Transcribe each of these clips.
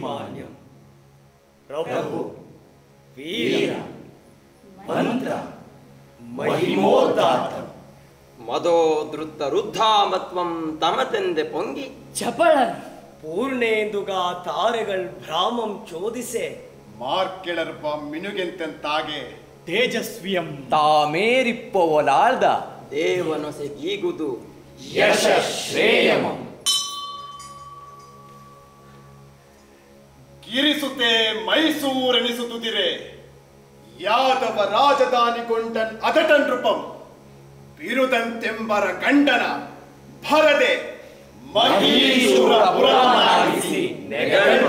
ಅಭಿಮಾನ್ಯಂ ಪ್ರಭು ವೀರ ಮಂತ್ರ ಮಹಿಮೋದಾತ ಮದೋದೃತ್ತ ರುದ್ಧಾಮತ್ವಂ ತಮತೆಂದೆ ಪೊಂಗಿ ಚಪಳನ್ ಪೂರ್ಣೇಂದುಗ ತಾರೆകൾ ಭ್ರಾಮಂ ಚೋದಿಸೆ ಮಾರ್ಕೆಳರ್ಪ ಮಿನುಗೆಂತೆಂತಾಗೆ ತೇಜಸ್ವಿಯಂ ತಾಮೇರಿಪ್ಪೊವಲಾಳ್ದ ದೇವನೊಸೆಗೀಗುದು ಯಶ ಶ್ರೇಯಮಂ ಗಿರಿಸುತ್ತೆ ಮೈಸೂರೆನಿಸುತ್ತಿರೆ ಯಾದವ ರಾಜಧಾನಿ ಗೊಂಡನ್ ಅದಟನ್ ರೂಪಂ ಬಿರುದಂತೆಂಬರ ಗಂಡನ ಭರದೆ ಮಹೀಶೂರ ಪುರಾಣಾಗಿಸಿ ನೆಗಳು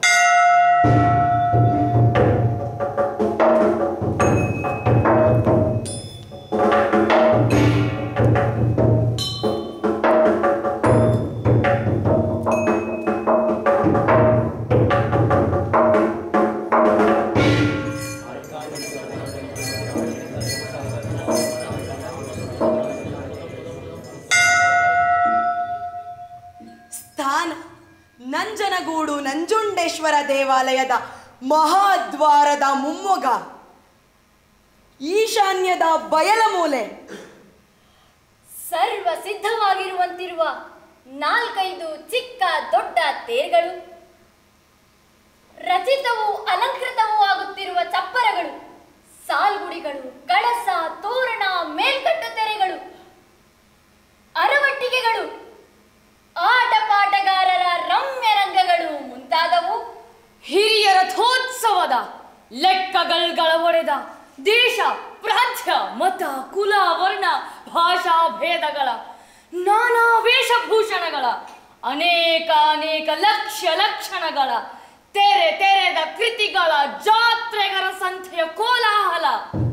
ಸ್ಥಾನ ನಂಜನಗೂಡು ನಂಜುಂಡೇಶ್ವರ ದೇವಾಲಯದ ಮಹಾದ್ವಾರದ ಮುಮ್ಮೊಗ ಈಶಾನ್ಯದ ಬಯಲಮೂಲೆ ಸರ್ವ ಸಿದ್ಧವಾಗಿರುವಂತಿರುವ ನಾಲ್ಕೈದು ಚಿಕ್ಕ ದೊಡ್ಡ ತೇರ್ಗಳು ರಚಿತವೂ ಅಲಂಕೃತವೂ ಆಗುತ್ತಿರುವ ಚಪ್ಪರಗಳು ಸಾಲ್ಗುಡಿಗಳು ಕಳಸ ತೋರಣ ಮೇಲ್ಕಟ್ಟು ತೆರೆಗಳು ಅರವಟ್ಟಿಗೆಗಳು ಆಟಪಾಟಗಾರರ ರಮ್ಯ ರಂಗಗಳು ಮುಂತಾದವು ಹಿರಿಯ ರಥೋತ್ಸವದ ಲೆಕ್ಕಗಳ್ಗಳ ಒಡೆದ ದೇಶ ಪ್ರಾಂತ್ಯ ಮತ ಕುಲ ವರ್ಣ ಭಾಷಾ ಭೇದಗಳ ನಾನಾ ವೇಷಭೂಷಣಗಳ ಅನೇಕ ಅನೇಕ ಲಕ್ಷ ಲಕ್ಷಣಗಳ ತೆರೆ ತೆರೆದ ಕೃತಿಗಳ ಜಾತ್ರೆಗರ ಸಂಖ್ಯೆಯ ಕೋಲಾಹಲ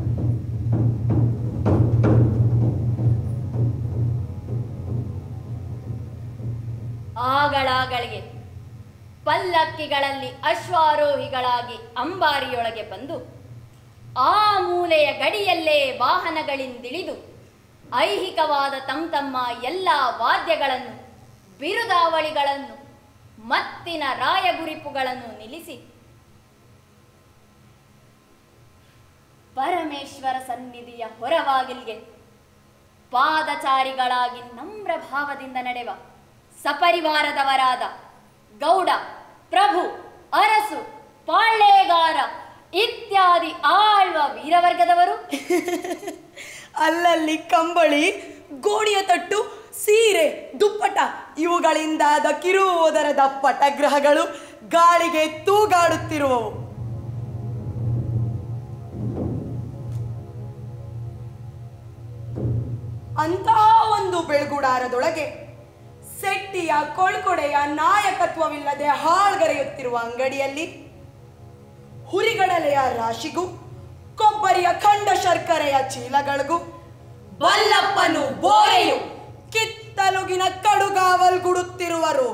ಆಗಳಾಗಳಿಗೆ ಪಲ್ಲಕ್ಕಿಗಳಲ್ಲಿ ಅಶ್ವಾರೋಹಿಗಳಾಗಿ ಅಂಬಾರಿಯೊಳಗೆ ಬಂದು ಆ ಮೂಲೆಯ ಗಡಿಯಲ್ಲೇ ವಾಹನಗಳಿಂದಿಳಿದು ಐಹಿಕವಾದ ತಮ್ಮ ತಮ್ಮ ಎಲ್ಲ ವಾದ್ಯಗಳನ್ನು ಬಿರುದಾವಳಿಗಳನ್ನು ಮತ್ತಿನ ರಾಯಗುರಿಪುಗಳನ್ನು ನಿಲ್ಲಿಸಿ ಪರಮೇಶ್ವರ ಸನ್ನಿಧಿಯ ಹೊರವಾಗಿಲ್ಗೆ ಪಾದಚಾರಿಗಳಾಗಿ ನಮ್ರ ಭಾವದಿಂದ ನಡೆವ ಸಪರಿವಾರದವರಾದ ಗೌಡ ಪ್ರಭು ಅರಸು ಪಾಳ್ಯಗಾರ ಇತ್ಯಾದಿ ಆಳ್ವ ವೀರವರ್ಗದವರು ಅಲ್ಲಲ್ಲಿ ಕಂಬಳಿ ಗೋಣಿಯ ತಟ್ಟು ಸೀರೆ ದುಪ್ಪಟ ಇವುಗಳಿಂದಾದ ಕಿರುವುದರದ ಪಟಗ್ರಹಗಳು ಗಾಳಿಗೆ ತೂಗಾಡುತ್ತಿರುವವು ಅಂತಹ ಒಂದು ಬೆಳಗುಡಾರದೊಳಗೆ ಸೆಟ್ಟಿಯ ಕೊಳ್ಕೊಡೆಯ ನಾಯಕತ್ವವಿಲ್ಲದೆ ಹಾಳ್ಗರೆಯುತ್ತಿರುವ ಅಂಗಡಿಯಲ್ಲಿ ಹುರಿಗಡಲೆಯ ರಾಶಿಗೂ ಕೊಬ್ಬರಿಯ ಖಂಡ ಶರ್ಕರೆಯ ಚೀಲಗಳಿಗೂ ಬಲ್ಲಪ್ಪನು ಬೋರೆಯು ಕಿತ್ತಲುಗಿನ ಕಡುಗಾವಲ್ಗುಡುತ್ತಿರುವರು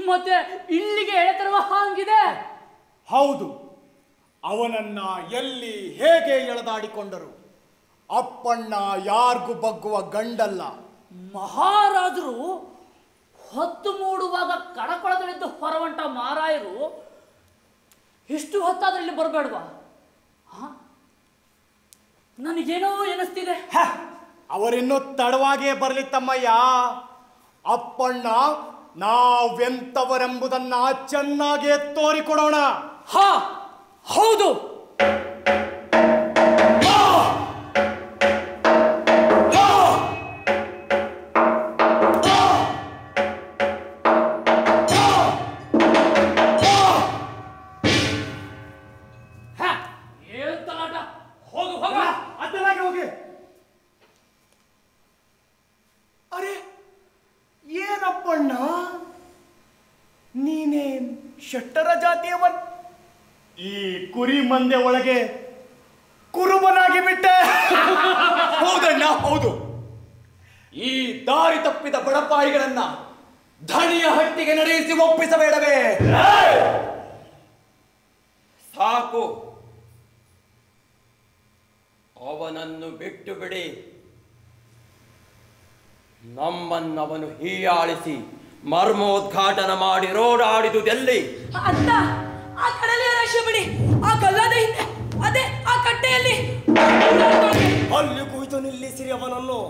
ಮತ್ತೆ ಇಲ್ಲಿಗೆ ಎಳೆತರುವ ಹಾಗಿದೆ ಹೌದು ಅವನನ್ನ ಎಲ್ಲಿ ಹೇಗೆ ಎಳೆದಾಡಿಕೊಂಡರು ಅಪ್ಪಣ್ಣ ಯಾರಿಗೂ ಬಗ್ಗುವ ಗಂಡಲ್ಲ ಮಹಾರಾಜರು ಹೊತ್ತು ಮೂಡುವಾಗ ಕಡಕೊಳದಲ್ಲಿದ್ದು ಹೊರವಂಟ ಮಾರಾಯರು ಇಷ್ಟು ಹೊತ್ತಾದ್ರೆ ಇಲ್ಲಿ ಬರಬೇಡ್ವಾ ನನಗೇನೋ ಎನಿಸ್ತಿದೆ ಹ, ಅವರಿನ್ನೂ ತಡವಾಗೇ ಬರಲಿ ತಮ್ಮಯ್ಯ ಅಪ್ಪಣ್ಣ ನಾವೆಂತವರೆಂಬುದನ್ನ ಚೆನ್ನಾಗೇ ತೋರಿಕೊಡೋಣ ಹಾ ಹೌದು ಹ, ಏನ್ ತಲಾಟ ಹೋಗು ಹೋಗ ಅದ್ದಲಾಗೆ ಹೋಗಿ ಅರೆ ಏನಪ್ಪಣ್ಣ ನೀನೇನ್ ಶೆಟ್ಟರ ಜಾತಿಯವನ್ ಈ ಕುರಿ ಮಂದೆ ಒಳಗೆ ಕುರುಬನಾಗಿ ಬಿಟ್ಟೆ ಹೌದಣ್ಣ ಹೌದು ಈ ದಾರಿ ತಪ್ಪಿದ ಬಡಪಾಯಿಗಳನ್ನ ಧಣಿಯ ಹಟ್ಟಿಗೆ ನಡೆಸಿ ಒಪ್ಪಿಸಬೇಡವೇ ಸಾಕು ಅವನನ್ನು ಬಿಟ್ಟು ಬಿಡಿ ನಮ್ಮನ್ನವನು ಹೀಯಾಳಿಸಿ ಮರ್ಮೋದ್ಘಾಟನ ಮಾಡಿ ರೋಡಾಡಿದುದೆಲ್ಲಿ ಅತ್ತ ಆ ಕಡಲೆಯ ರಾಶಿ ಬಿಡಿ ಆ ಗಲ್ಲದ ಹಿಂದೆ ಅದೇ ಆ ಕಟ್ಟೆಯಲ್ಲಿ ಅಲ್ಲಿ ಕುಳಿತು ನಿಲ್ಲಿಸಿರಿ ಅವನನ್ನು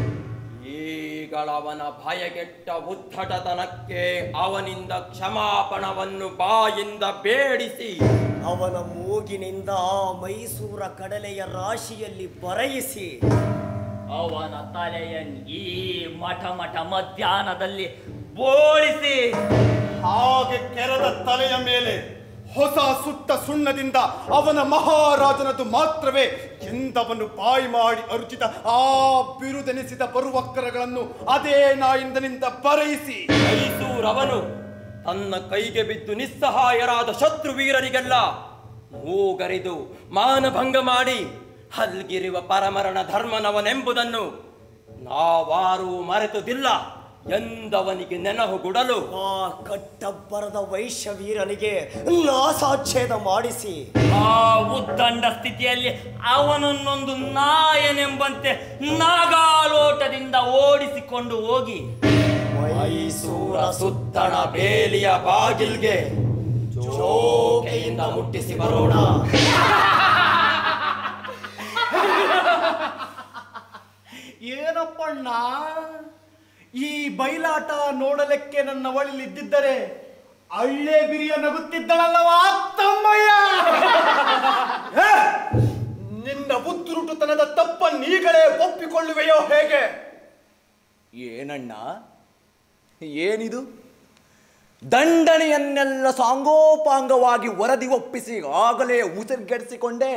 ಈಗಳವನ ಭಯಗೆಟ್ಟ ಉದ್ಧಟತನಕ್ಕೆ ಅವನಿಂದ ಕ್ಷಮಾಪಣವನ್ನು ಬಾಯಿಂದ ಬೇಡಿಸಿ ಅವನ ಮೂಗಿನಿಂದ ಆ ಮೈಸೂರ ಕಡಲೆಯ ರಾಶಿಯಲ್ಲಿ ಬರೆಯಿಸಿ ಅವನ ತಲೆಯನ್ನು ಈ ಮಠ ಮಠ ಮಧ್ಯಾಹ್ನದಲ್ಲಿ ಬೋಳಿಸಿ ಹಾಗೆ ಕೆರದ ತಲೆಯ ಮೇಲೆ ಹೊಸ ಸುಟ್ಟ ಸುಣ್ಣದಿಂದ ಅವನ ಮಹಾರಾಜನದು ಮಾತ್ರವೇ ಎಂದವನು ಬಾಯಿ ಮಾಡಿ ಅರುಚಿತ ಆ ಬಿರುದೆನಿಸಿದ ಬರುವಕ್ಕರಗಳನ್ನು ಅದೇ ನಾಯಿಂದನಿಂದ ಬರೆಯಿಸಿ ಮೈಸೂರವನು ತನ್ನ ಕೈಗೆ ಬಿದ್ದು ನಿಸ್ಸಹಾಯರಾದ ಶತ್ರು ವೀರರಿಗೆಲ್ಲ ಮೂಗರಿದು ಮಾನಭಂಗ ಮಾಡಿ ಹಲ್ಗಿರುವ ಪರಮರಣ ಧರ್ಮನವನೆಂಬುದನ್ನು ನಾವಾರೂ ಮರೆತುದಿಲ್ಲ ಎಂದವನಿಗೆ ನೆನಹುಗುಡಲು ಆ ಕಟ್ಟಬ್ಬರದ ವೈಶ್ಯವೀರನಿಗೆ ನಾಸಾಚ್ಛೇದ ಮಾಡಿಸಿ ಆ ಉದ್ದಂಡ ಸ್ಥಿತಿಯಲ್ಲಿ ಅವನನ್ನೊಂದು ನಾಯನೆಂಬಂತೆ ನಾಗಾಲೋಟದಿಂದ ಓಡಿಸಿಕೊಂಡು ಹೋಗಿ ಮೈಸೂರ ಸುತ್ತಣ ಬೇಲಿಯ ಬಾಗಿಲ್ಗೆ ಜೋಕೆಯಿಂದ ಮುಟ್ಟಿಸಿ ಬರೋಣ ಏನಪ್ಪಣ್ಣ ಈ ಬಯಲಾಟ ನೋಡಲಿಕ್ಕೆ ನನ್ನ ಒಳಿಲಿದ್ದಿದ್ದರೆ ಅಳ್ಳೆ ಬಿರಿಯ ನಗುತ್ತಿದ್ದಳಲ್ಲವಾ ತಮ್ಮಯ್ಯ ಹೇ! ನಿನ್ನ ಬುದ್ಧುರುಟುತನದ ತಪ್ಪನ್ನೀಗಳೇ ಒಪ್ಪಿಕೊಳ್ಳುವೆಯೋ ಹೇಗೆ ಏನಣ್ಣ ಏನಿದು ದಂಡನೆಯನ್ನೆಲ್ಲ ಸಾಂಗೋಪಾಂಗವಾಗಿ ವರದಿ ಒಪ್ಪಿಸಿ ಆಗಲೇ ಉಸಿರುಗೆಡಿಸಿಕೊಂಡೆ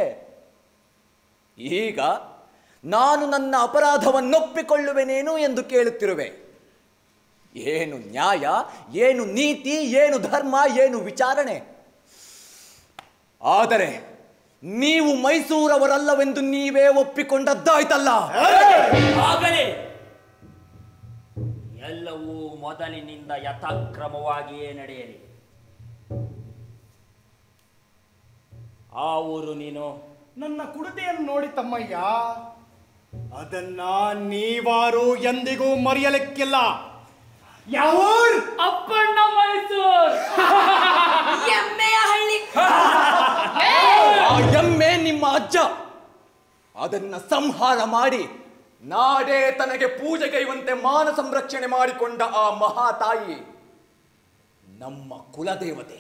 ಈಗ ನಾನು ನನ್ನ ಅಪರಾಧವನ್ನೊಪ್ಪಿಕೊಳ್ಳುವೆನೇನು ಎಂದು ಕೇಳುತ್ತಿರುವೆ ಏನು ನ್ಯಾಯ ಏನು ನೀತಿ ಏನು ಧರ್ಮ ಏನು ವಿಚಾರಣೆ ಆದರೆ ನೀವು ಮೈಸೂರವರಲ್ಲವೆಂದು ನೀವೇ ಒಪ್ಪಿಕೊಂಡದ್ದಾಯ್ತಲ್ಲ ಆಗಲೇ ಎಲ್ಲವೂ ಮೊದಲಿನಿಂದ ಯಥಾಕ್ರಮವಾಗಿಯೇ ನಡೆಯಲಿ ಆ ಊರು ನೀನು ನನ್ನ ಕುಡತೆಯನ್ನು ನೋಡಿ ತಮ್ಮಯ್ಯ ಅದನ್ನ ನೀವಾರು ಎಂದಿಗೂ ಮರೆಯಲಿಕ್ಕಿಲ್ಲ ಯಾವ ಅಪ್ಪಣ್ಣ ಮೈಸೂರ್ ಎಮ್ಮೆಯ ಹಳ್ಳಿ ಆ ಎಮ್ಮೆ ನಿಮ್ಮ ಅಜ್ಜ ಅದನ್ನ ಸಂಹಾರ ಮಾಡಿ ನಾಡೇ ತನಗೆ ಪೂಜೆಗೈವಂತೆ ಮಾನ ಸಂರಕ್ಷಣೆ ಮಾಡಿಕೊಂಡ ಆ ಮಹಾತಾಯಿ ನಮ್ಮ ಕುಲದೇವತೆ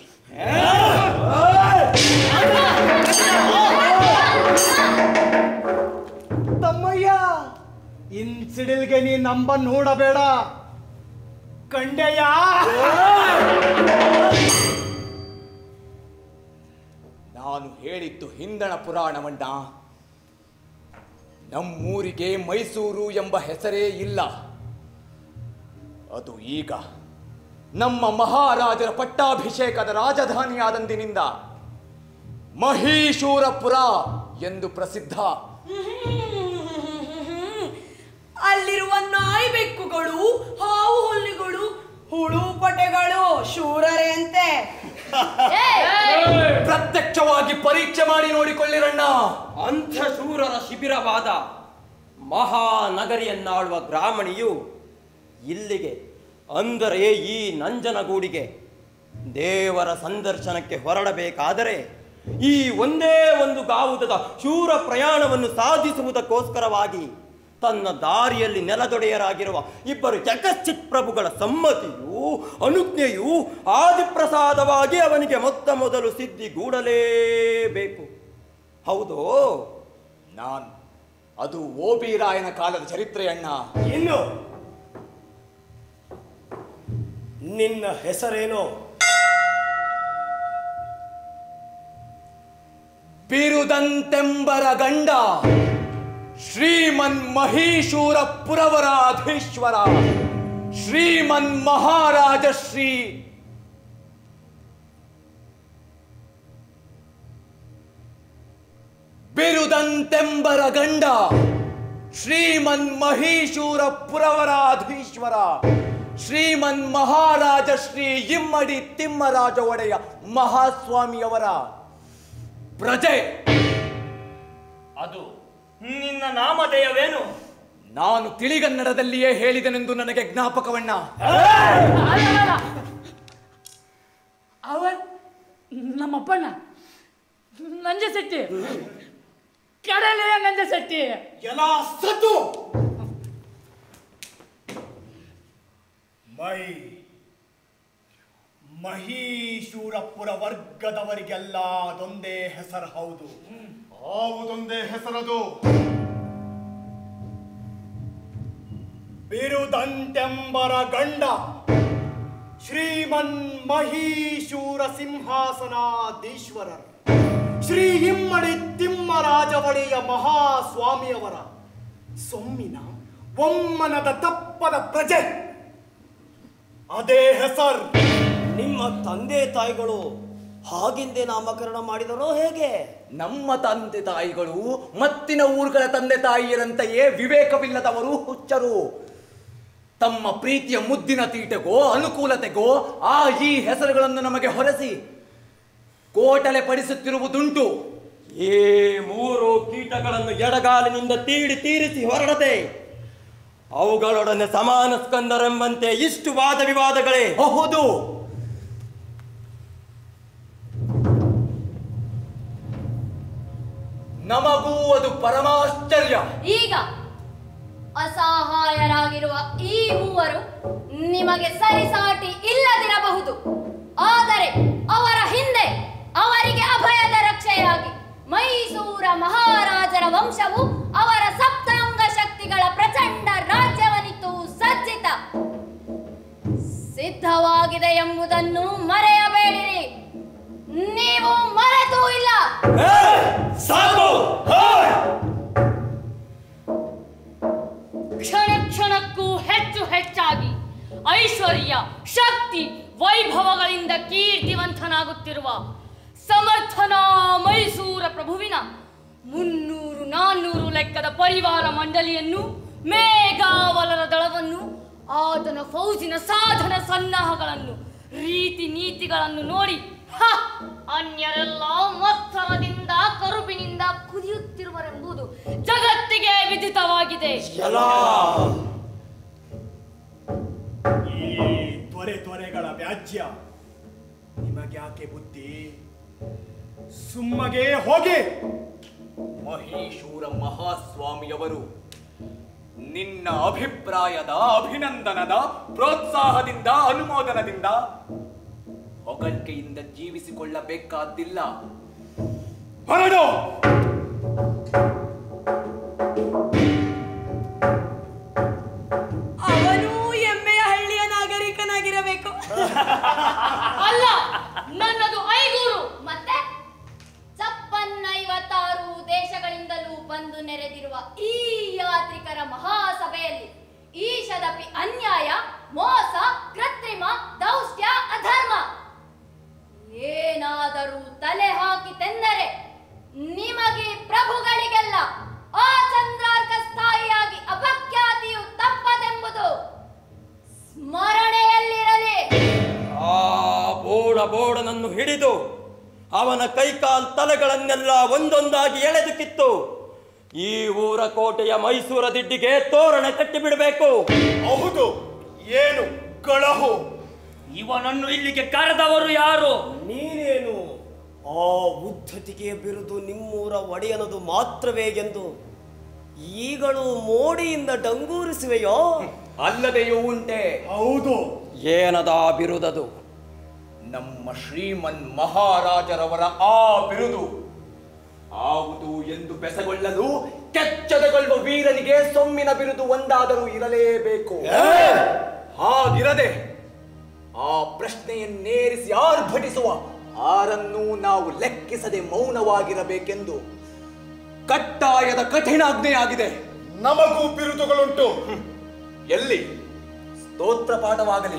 ತಮ್ಮಯ್ಯ ಇನ್ಸಿಡಿಲ್ಗೆ ನೀ ನಂಬನ್ ನೋಡಬೇಡ ಕಂಡೆಯ ನಾನು ಹೇಳಿದ್ದು ಹಿಂದಣ ಪುರಾಣವಣ್ಣ ನಮ್ಮೂರಿಗೆ ಮೈಸೂರು ಎಂಬ ಹೆಸರೇ ಇಲ್ಲ ಅದು ಈಗ ನಮ್ಮ ಮಹಾರಾಜರ ಪಟ್ಟಾಭಿಷೇಕದ ರಾಜಧಾನಿಯಾದಂದಿನಿಂದ ಮಹೀಶೂರಪುರ ಎಂದು ಪ್ರಸಿದ್ಧ ಅಲ್ಲಿರುವ ನಾಯಿ ಬೆಕ್ಕುಗಳು ಹಾವು ಹುಲ್ಲಿಗಳು ಹುಳು ಪಟೆಗಳು ಶೂರರೇ ಅಂತೆ ಪ್ರತ್ಯಕ್ಷವಾಗಿ ಪರೀಕ್ಷೆ ಮಾಡಿ ನೋಡಿಕೊಳ್ಳಿರಣ್ಣ ಅಂಥ ಶೂರರ ಶಿಬಿರವಾದ ಮಹಾನಗರಿಯನ್ನಾಳುವ ಗ್ರಾಮಣಿಯು ಇಲ್ಲಿಗೆ ಅಂದರೆ ಈ ನಂಜನಗೂಡಿಗೆ ದೇವರ ಸಂದರ್ಶನಕ್ಕೆ ಹೊರಡಬೇಕಾದರೆ ಈ ಒಂದೇ ಒಂದು ಗಾವುದದ ಶೂರ ಪ್ರಯಾಣವನ್ನು ಸಾಧಿಸುವುದಕ್ಕೋಸ್ಕರವಾಗಿ ತನ್ನ ದಾರಿಯಲ್ಲಿ ನೆಲದೊಡೆಯರಾಗಿರುವ ಇಬ್ಬರು ಜಗಚ್ಚಿತ್ ಪ್ರಭುಗಳ ಸಮ್ಮತಿಯು ಅನುಜ್ಞೆಯು ಆದಿಪ್ರಸಾದವಾಗಿ ಅವನಿಗೆ ಮೊತ್ತ ಮೊದಲು ಸಿದ್ಧಿಗೂಡಲೇಬೇಕು ಹೌದೋ ನಾನು ಅದು ಓಬಿರಾಯನ ಕಾಲದ ಚರಿತ್ರೆಯಣ್ಣ ಇನ್ನು ನಿನ್ನ ಹೆಸರೇನು ಬಿರುದಂತೆಂಬರ ಗಂಡ ಶ್ರೀಮನ್ ಮಹೀಶೂರ ಪುರವರಾಧೀಶ್ವರ ಶ್ರೀಮನ್ ಮಹಾರಾಜ ಶ್ರೀ ಬಿರುದಂತೆಂಬರ ಗಂಡ ಶ್ರೀಮನ್ ಮಹೀಶೂರ ಪುರವರಾಧೀಶ್ವರ ಶ್ರೀಮನ್ ಮಹಾರಾಜ ಶ್ರೀ ಇಮ್ಮಡಿ ತಿಮ್ಮರಾಜ ಒಡೆಯ ಮಹಾಸ್ವಾಮಿಯವರ ಪ್ರಜೆ ಅದು ನಿನ್ನ ನಾಮಧೇಯವೇನು ನಾನು ತಿಳಿಗನ್ನಡದಲ್ಲಿಯೇ ಹೇಳಿದನೆಂದು ನನಗೆ ಜ್ಞಾಪಕವಣ್ಣ ಅವನ್ ನಮ್ಮಪ್ಪಣ್ಣ ನಂಜ ಶೆಟ್ಟಿ ಕಡಲೆಯ ನಂಜ ಶೆಟ್ಟಿ ಎಲ್ಲ ಸತ್ತು ಮೈ ಮಹೀಶೂರಪುರ ವರ್ಗದವರಿಗೆಲ್ಲ ಅದೊಂದೇ ಹೆಸರು ಹೌದು ಆವುದೊಂದೇ ಹೆಸರದು ಬಿರುದಂತೆಂಬರ ಗಂಡ ಶ್ರೀಮನ್ ಮಹೀಶೂರ ಸಿಂಹಾಸನಾಧೀಶ್ವರರ್ ಶ್ರೀ ಇಮ್ಮಡಿ ತಿಮ್ಮರಾಜವಡೆಯ ಮಹಾಸ್ವಾಮಿಯವರ ಸೊಮ್ಮಿನ ಒಮ್ಮನದ ತಪ್ಪದ ಪ್ರಜೆ ಅದೇ ಹೆಸರ್ ನಿಮ್ಮ ತಂದೆ ತಾಯಿಗಳು ಹಾಗೆಂದೇ ನಾಮಕರಣ ಮಾಡಿದರೋ ಹೇಗೆ ನಮ್ಮ ತಂದೆ ತಾಯಿಗಳು ಮತ್ತಿನ ಊರುಗಳ ತಂದೆ ತಾಯಿಯರಂತೆಯೇ ವಿವೇಕವಿಲ್ಲದವರು ಹುಚ್ಚರು ತಮ್ಮ ಪ್ರೀತಿಯ ಮುದ್ದಿನ ತೀಟೆಗೋ ಅನುಕೂಲತೆಗೋ ಆ ಈ ಹೆಸರುಗಳನ್ನು ನಮಗೆ ಹೊರಸಿ ಕೋಟಲೆ ಪಡಿಸುತ್ತಿರುವುದುಂಟು ಈ ಮೂರು ಕೀಟಗಳನ್ನು ಎಡಗಾಲಿನಿಂದ ತೀಡಿ ತೀರಿಸಿ ಹೊರಡದೆ ಅವುಗಳೊಡನೆ ಸಮಾನ ಸ್ಕಂದರೆಂಬಂತೆ ಇಷ್ಟು ವಾದ ವಿವಾದಗಳೇ ಹೌದು ನಮಗೂ ಅದು ಪರಮಾಶ್ಚರ್ಯ ಈಗ ಅಸಹಾಯರಾಗಿರುವ ಈ ಮೂವರು ನಿಮಗೆ ಸರಿಸಾಟಿ ಇಲ್ಲದಿರಬಹುದು ಆದರೆ ಅವರ ಹಿಂದೆ ಅವರಿಗೆ ಅಭಯದ ರಕ್ಷೆಯಾಗಿ ಮೈಸೂರ ಮಹಾರಾಜರ ವಂಶವು ಅವರ ಸಪ್ತಾಂಗ ಶಕ್ತಿಗಳ ಪ್ರಚಂಡ ರಾಜ್ಯವನಿತು ಸಜ್ಜಿತ ಸಿದ್ಧವಾಗಿದೆ ಎಂಬುದನ್ನು ಮರೆಯಬೇಡಿರಿ ನೀವು ಮರೆತೂ ಇಲ್ಲ ಸಾಕು ಕ್ಷಣ ಕ್ಷಣಕ್ಕೂ ಹೆಚ್ಚು ಹೆಚ್ಚಾಗಿ ಐಶ್ವರ್ಯ ಶಕ್ತಿ ವೈಭವಗಳಿಂದ ಕೀರ್ತಿವಂತನಾಗುತ್ತಿರುವ ಸಮರ್ಥನಾ ಮೈಸೂರ ಪ್ರಭುವಿನ ಮುನ್ನೂರು ನಾನ್ನೂರು ಲೆಕ್ಕದ ಪರಿವಾರ ಮಂಡಳಿಯನ್ನು ಮೇಘಾವಲರ ದಳವನ್ನು ಆತನ ಫೌಜಿನ ಸಾಧನ ಸನ್ನಾಹಗಳನ್ನು ರೀತಿ ನೀತಿಗಳನ್ನು ನೋಡಿ ಹ! ಅನ್ಯರೆಲ್ಲ ಮತ್ಸರದಿಂದ ಕರುಬಿನಿಂದ ಕುದಿಯುತ್ತಿರುವರೆಂಬುದು ಜಗತ್ತಿಗೆ ವಿದಿತವಾಗಿದೆ ಈ ತ್ವರೆ ತ್ವರೆಗಳ ವ್ಯಾಜ್ಯ ನಿಮಗ್ಯಾಕೆ ಬುದ್ಧಿ ಸುಮ್ಮಗೆ ಹೋಗಿ ಮಹೀಶೂರ ಮಹಾಸ್ವಾಮಿಯವರು ನಿನ್ನ ಅಭಿಪ್ರಾಯದ ಅಭಿನಂದನದ ಪ್ರೋತ್ಸಾಹದಿಂದ ಅನುಮೋದನದಿಂದ ಹೊಗಳಿಕೆಯಿಂದ ಜೀವಿಸಿಕೊಳ್ಳಬೇಕಾದ್ದಿಲ್ಲ ಹೊರಡು ಅವನೂ ಎಮ್ಮೆಯ ಹಳ್ಳಿಯ ನಾಗರಿಕನಾಗಿರಬೇಕು ಅಲ್ಲ ನನ್ನದು ಐಗೂರು ಮತ್ತೆ ಚಪ್ಪನ್ನೈವತ್ತಾರು ದೇಶಗಳಿಂದಲೂ ಬಂದು ನೆರೆದಿರುವ ಈ ಯಾತ್ರಿಕರ ಮಹಾಸಭೆಯಲ್ಲಿ ಈಶದಪಿ ಅನ್ಯಾಯ ಮೋಸ ಕೃತ್ರಿಮ ದೌಷ್ಟ್ಯ ಅಧರ್ಮ ಏನಾದರೂ ತಲೆ ಹಾಕಿತೆಂದರೆ ನಿಮಗೆ ಪ್ರಭುಗಳಿಗೆಲ್ಲ ಆ ಚಂದ್ರಾರ್ಕ ಸ್ಥಾಯಿಯಾಗಿ ಅಪಖ್ಯಾತಿಯು ತಪ್ಪದೆಂಬುದು ಸ್ಮರಣೆಯಲ್ಲಿರಲಿ ಬೋಡನನ್ನು ಹಿಡಿದು ಅವನ ಕೈಕಾಲ್ ತಲೆಗಳನ್ನೆಲ್ಲ ಒಂದೊಂದಾಗಿ ಎಳೆದು ಕಿತ್ತು ಈ ಊರ ಕೋಟೆಯ ಮೈಸೂರ ದಿಡ್ಡಿಗೆ ತೋರಣ ಕಟ್ಟಿಬಿಡಬೇಕು ಹೌದು ಏನು ಕಳಹು ಇವನನ್ನು ಇಲ್ಲಿಗೆ ಕರೆದವರು ಯಾರು ನೀನೇನು ಆ ಉದ್ಧತಿಗೆ ಬಿರುದು ನಿಮ್ಮೂರ ಒಡೆಯನದು ಮಾತ್ರವೇ ಎಂದು ಈಗಳು ಮೋಡಿಯಿಂದ ಡಂಗೂರಿಸುವೆಯೋ ಅಲ್ಲದೆಯೂ ಉಂಟೆ ಹೌದು ಏನದ ಬಿರುದದು ನಮ್ಮ ಶ್ರೀಮನ್ ಮಹಾರಾಜರವರ ಆ ಬಿರುದು ಆವುದು ಎಂದು ಬೆಸಗೊಳ್ಳಲು ಕೆಚ್ಚದಗೊಳ್ಳುವ ವೀರನಿಗೆ ಸೊಮ್ಮಿನ ಬಿರುದು ಒಂದಾದರೂ ಇರಲೇಬೇಕು ಹಾಗಿರದೆ ಆ ಪ್ರಶ್ನೆಯನ್ನೇರಿಸಿ ಆರ್ಭಟಿಸುವ ಆರನ್ನೂ ನಾವು ಲೆಕ್ಕಿಸದೆ ಮೌನವಾಗಿರಬೇಕೆಂದು ಕಟ್ಟಾಯದ ಕಠಿಣಾಜ್ಞೆಯಾಗಿದೆ ನಮಗೂ ಬಿರುದುಗಳುಂಟು ಎಲ್ಲಿ ಸ್ತೋತ್ರ ಪಾಠವಾಗಲಿ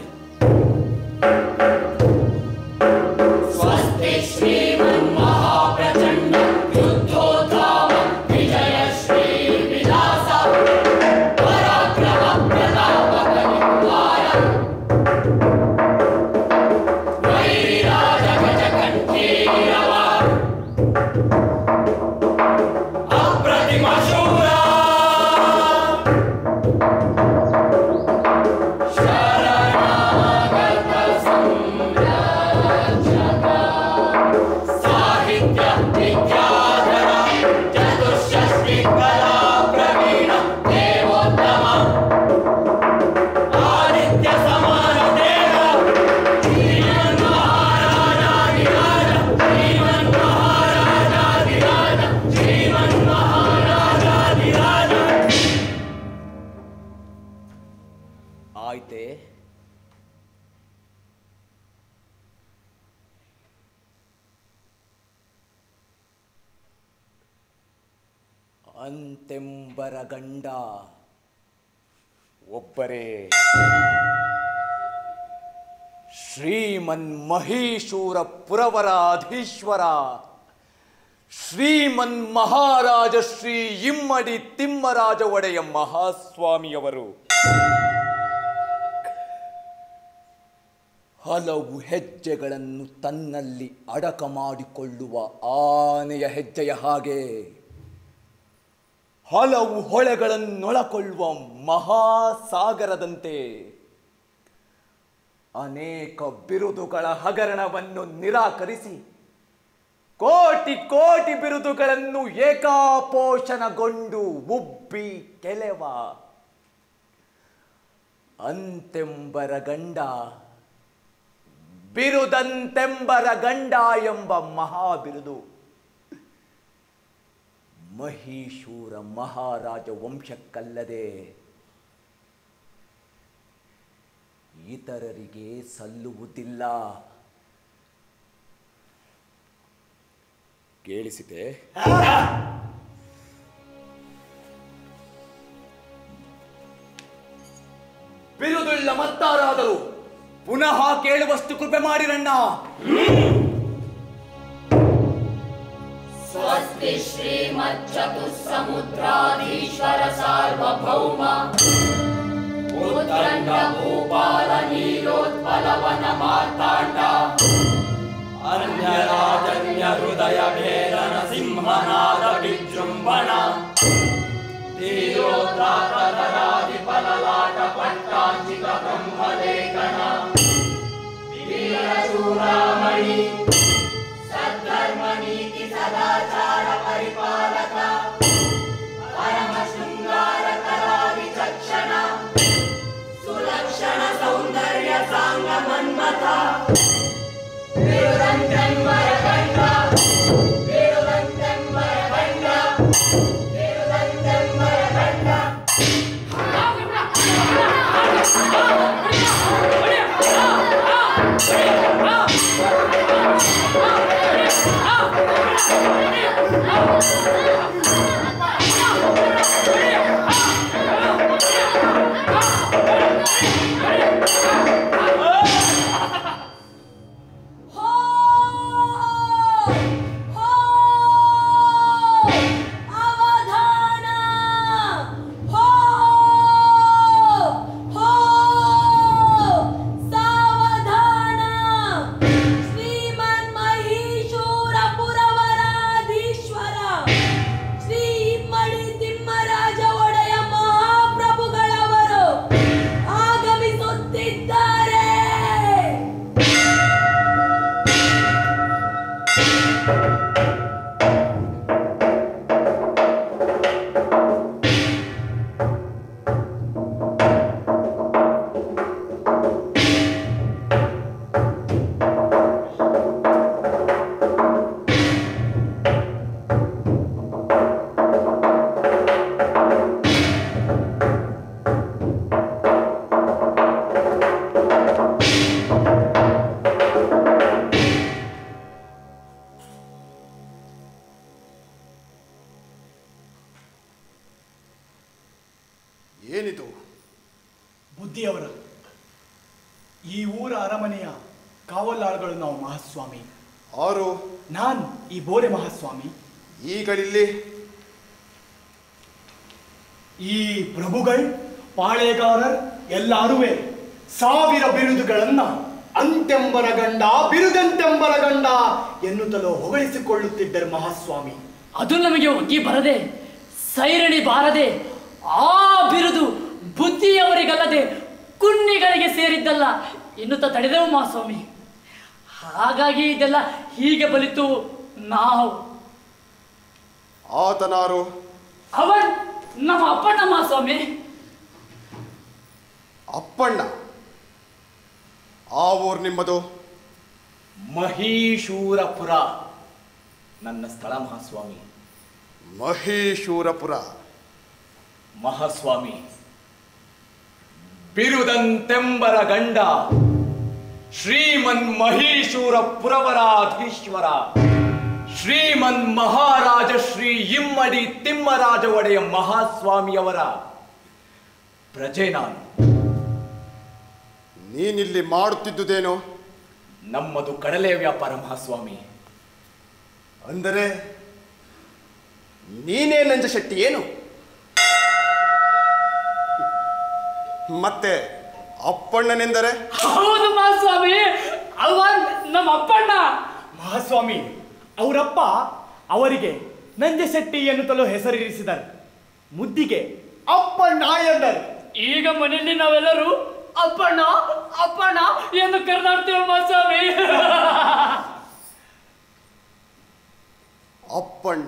ಆಯ್ತೆ ಅಂತೆಂಬರ ಗಂಡ ಒಬ್ಬರೇ ಶ್ರೀಮನ್ ಮಹೇಶೂರ ಪುರವರ ಅಧೀಶ್ವರ ಶ್ರೀಮನ್ ಮಹಾರಾಜ ಶ್ರೀ ಇಮ್ಮಡಿ ತಿಮ್ಮರಾಜ ಒಡೆಯ ಮಹಾಸ್ವಾಮಿಯವರು ಹಲವು ಹೆಜ್ಜೆಗಳನ್ನು ತನ್ನಲ್ಲಿ ಅಡಕ ಮಾಡಿಕೊಳ್ಳುವ ಆನೆಯ ಹೆಜ್ಜೆಯ ಹಾಗೆ ಹಲವು ಹೊಳೆಗಳನ್ನೊಳಕೊಳ್ಳುವ ಮಹಾಸಾಗರದಂತೆ ಅನೇಕ ಬಿರುದುಗಳ ಹಗರಣವನ್ನು ನಿರಾಕರಿಸಿ ಕೋಟಿ ಕೋಟಿ ಬಿರುದುಗಳನ್ನು ಏಕಾಪೋಷಣಗೊಂಡು ಉಬ್ಬಿ ಕೆಲೆವ ಅಂತೆಂಬರ ಗಂಡ ಬಿರುದಂತೆಂಬರ ಗಂಡ ಎಂಬ ಮಹಾಬಿರುದು ಮಹೀಶೂರ ಮಹಾರಾಜ ವಂಶಕ್ಕಲ್ಲದೆ ಇತರರಿಗೆ ಸಲ್ಲುವುದಿಲ್ಲ ಕೇಳಿಸಿದೆ ಬಿರುದುಳ್ಳ ಮತ್ತಾರಾದರು ಪುನಃ ಕೇಳುವಷ್ಟು ಕೃಪೆ ಮಾಡಿರಣ್ಣ ಸ್ವಸ್ತಿ ಶ್ರೀಮಚ್ಚತುಸ್ಸಮುದ್ರಾಧೀಶ್ವರ ಸಾರ್ವಭೌಮ ಉತ್ತಂಡ ಭೂಪಾಲ ನೀರೋತ್ಪಲವನ ಮಾರ್ತಾಂಡ ಅನ್ಯರಾಜನ್ಯ ಹೃದಯ ಭೇದನ ಸಿಂಹನಾದ ವಿಜೃಂಭಣ ತೀರೋದ್ರಾತರಾದಿ ಫಲಲಾಟ ಪಟ್ಟಾಂಚಿಕ ಬ್ರಹ್ಮಲೇಖನ ವೀರಶೂರಾಮಣಿ ಸದ್ಧರ್ಮ ನೀತಿ ಸದಾಚಾರ ಪರಿಪಾಲಕ ಪರಮ ಶೃಂಗಾರ ಕಲಾ ವಿಚಕ್ಷಣ ಸುಲಕ್ಷಣ ಸೌಂದರ್ಯ ಸಾಂಗ ಮನ್ಮಥ ಬಿರುದಂತೆಂಬರ ಗಂಡ ಬಿರುದಂತೆಂಬರ ಗಂಡ ಬಿರುದಂತೆಂಬರ ಗಂಡ ಹೋ ಹೋ ಅವಧಾನ ಹೋ ಹೋ ಸಾವಧಾನ ಶ್ರೀ ಬುದ್ಧಿಯವರ ಈ ಊರ ಅರಮನೆಯ ಕಾವಲಾಳುಗಳು ನಾವು ಮಹಾಸ್ವಾಮಿ ಆರು ನಾನು ಈ ಬೋರೆ ಮಹಾಸ್ವಾಮಿ ಈಗಳಿಲ್ಲಿ ಈ ಪ್ರಭುಗಳು ಪಾಳೆಗಾರರ್ ಎಲ್ಲಾರುವೆ ಸಾವಿರ ಬಿರುದುಗಳನ್ನ ಅಂತೆಂಬರ ಗಂಡ ಬಿರುದಂತೆಂಬರ ಗಂಡ ಎನ್ನುತ್ತಲೋ ಹೊಗಳಿಸಿಕೊಳ್ಳುತ್ತಿದ್ದರು ಮಹಾಸ್ವಾಮಿ ಅದು ನಮಗೆ ಒಗ್ಗಿ ಬರದೆ ಸೈರಣಿ ಬಾರದೆ ಆ ಬಿರುದು ಬುದ್ಧಿಯವರಿಗಲ್ಲದೆ ಕುನ್ನಿಗಳಿಗೆ ಸೇರಿದ್ದಲ್ಲ ಎನ್ನುತ್ತಾ ತಡೆದೆವು ಮಹಾಸ್ವಾಮಿ ಹಾಗಾಗಿ ಇದೆಲ್ಲ ಹೀಗೆ ಬಲಿತು ನಾವು ಆತನಾರು ಅವನ್ ನಮ್ಮ ಅಪ್ಪಣ್ಣ ಮಹಾಸ್ವಾಮಿ ಅಪ್ಪಣ್ಣ ಆ ಊರು ನಿಮ್ಮದು ಮಹೀಶೂರಪುರ ನನ್ನ ಸ್ಥಳ ಮಹಾಸ್ವಾಮಿ ಮಹೇಶೂರಪುರ ಮಹಾಸ್ವಾಮಿ ಬಿರುದಂತೆಂಬರ ಗಂಡ ಶ್ರೀಮನ್ ಮಹೀಶೂರ ಪುರವರಾಧೀಶ್ವರ ಶ್ರೀಮನ್ ಮಹಾರಾಜ ಶ್ರೀ ಇಮ್ಮಡಿ ತಿಮ್ಮರಾಜ ಒಡೆಯ ಮಹಾಸ್ವಾಮಿಯವರ ಪ್ರಜೆ ನಾನು ನೀನಿಲ್ಲಿ ಮಾಡುತ್ತಿದ್ದುದೇನು ನಮ್ಮದು ಕಡಲೆ ವ್ಯಾಪಾರ ಮಹಾಸ್ವಾಮಿ ಅಂದರೆ ನೀನೇ ನಂಜ ಶೆಟ್ಟಿ ಏನು ಮತ್ತೆ ಅಪ್ಪಣ್ಣನೆಂದರೆ ಹೌದು ಮಹಾಸ್ವಾಮಿ ಅವನ್ ನಮ್ಮ ಅಪ್ಪಣ್ಣ ಮಹಾಸ್ವಾಮಿ ಅವರಪ್ಪ ಅವರಿಗೆ ನಂಜಶೆಟ್ಟಿ ಎನ್ನುತ್ತಲೋ ಹೆಸರಿರಿಸಿದರು ಮುದ್ದಿಗೆ ಅಪ್ಪಣ್ಣ ಎಂದರು ಈಗ ಮನೆಯಲ್ಲಿ ನಾವೆಲ್ಲರೂ ಅಪ್ಪಣ್ಣ ಅಪ್ಪಣ್ಣ ಎಂದು ಕರೆದಾಡ್ತೇವೆ ಮಹಾಸ್ವಾಮಿ ಅಪ್ಪಣ್ಣ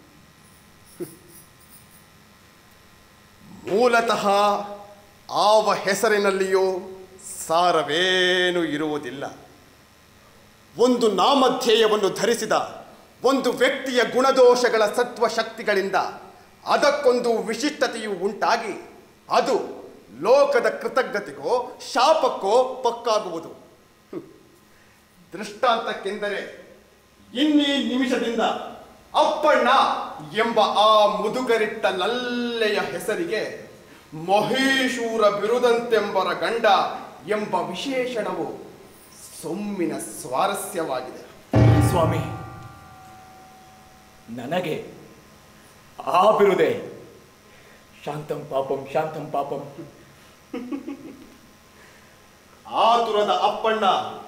ಮೂಲತಃ ಆವ ಹೆಸರಿನಲ್ಲಿಯೂ ಸಾರವೇನೂ ಇರುವುದಿಲ್ಲ ಒಂದು ನಾಮಧೇಯವನ್ನು ಧರಿಸಿದ ಒಂದು ವ್ಯಕ್ತಿಯ ಗುಣದೋಷಗಳ ಸತ್ವ ಶಕ್ತಿಗಳಿಂದ ಅದಕ್ಕೊಂದು ವಿಶಿಷ್ಟತೆಯು ಉಂಟಾಗಿ ಅದು ಲೋಕದ ಕೃತಜ್ಞತೆಗೋ ಶಾಪಕ್ಕೋ ಪಕ್ಕಾಗುವುದು ಹ್ಮ್. ದೃಷ್ಟಾಂತಕ್ಕೆಂದರೆ ಇನ್ನೀ ನಿಮಿಷದಿಂದ ಅಪ್ಪಣ್ಣ ಎಂಬ ಆ ಮುದುಗರಿಟ್ಟ ಲಲ್ಲೆಯ ಹೆಸರಿಗೆ ಮಹೇಶೂರ ಬಿರುದಂತೆಂಬರ ಗಂಡ ಎಂಬ ವಿಶೇಷಣವು ಸೊಮ್ಮಿನ ಸ್ವಾರಸ್ಯವಾಗಿದೆ ಸ್ವಾಮಿ ನನಗೆ ಆ ಬಿರುದೆ ಶಾಂತಂ ಪಾಪಂ ಶಾಂತಂ ಪಾಪಂ ಆತುರದ ಅಪ್ಪಣ್ಣ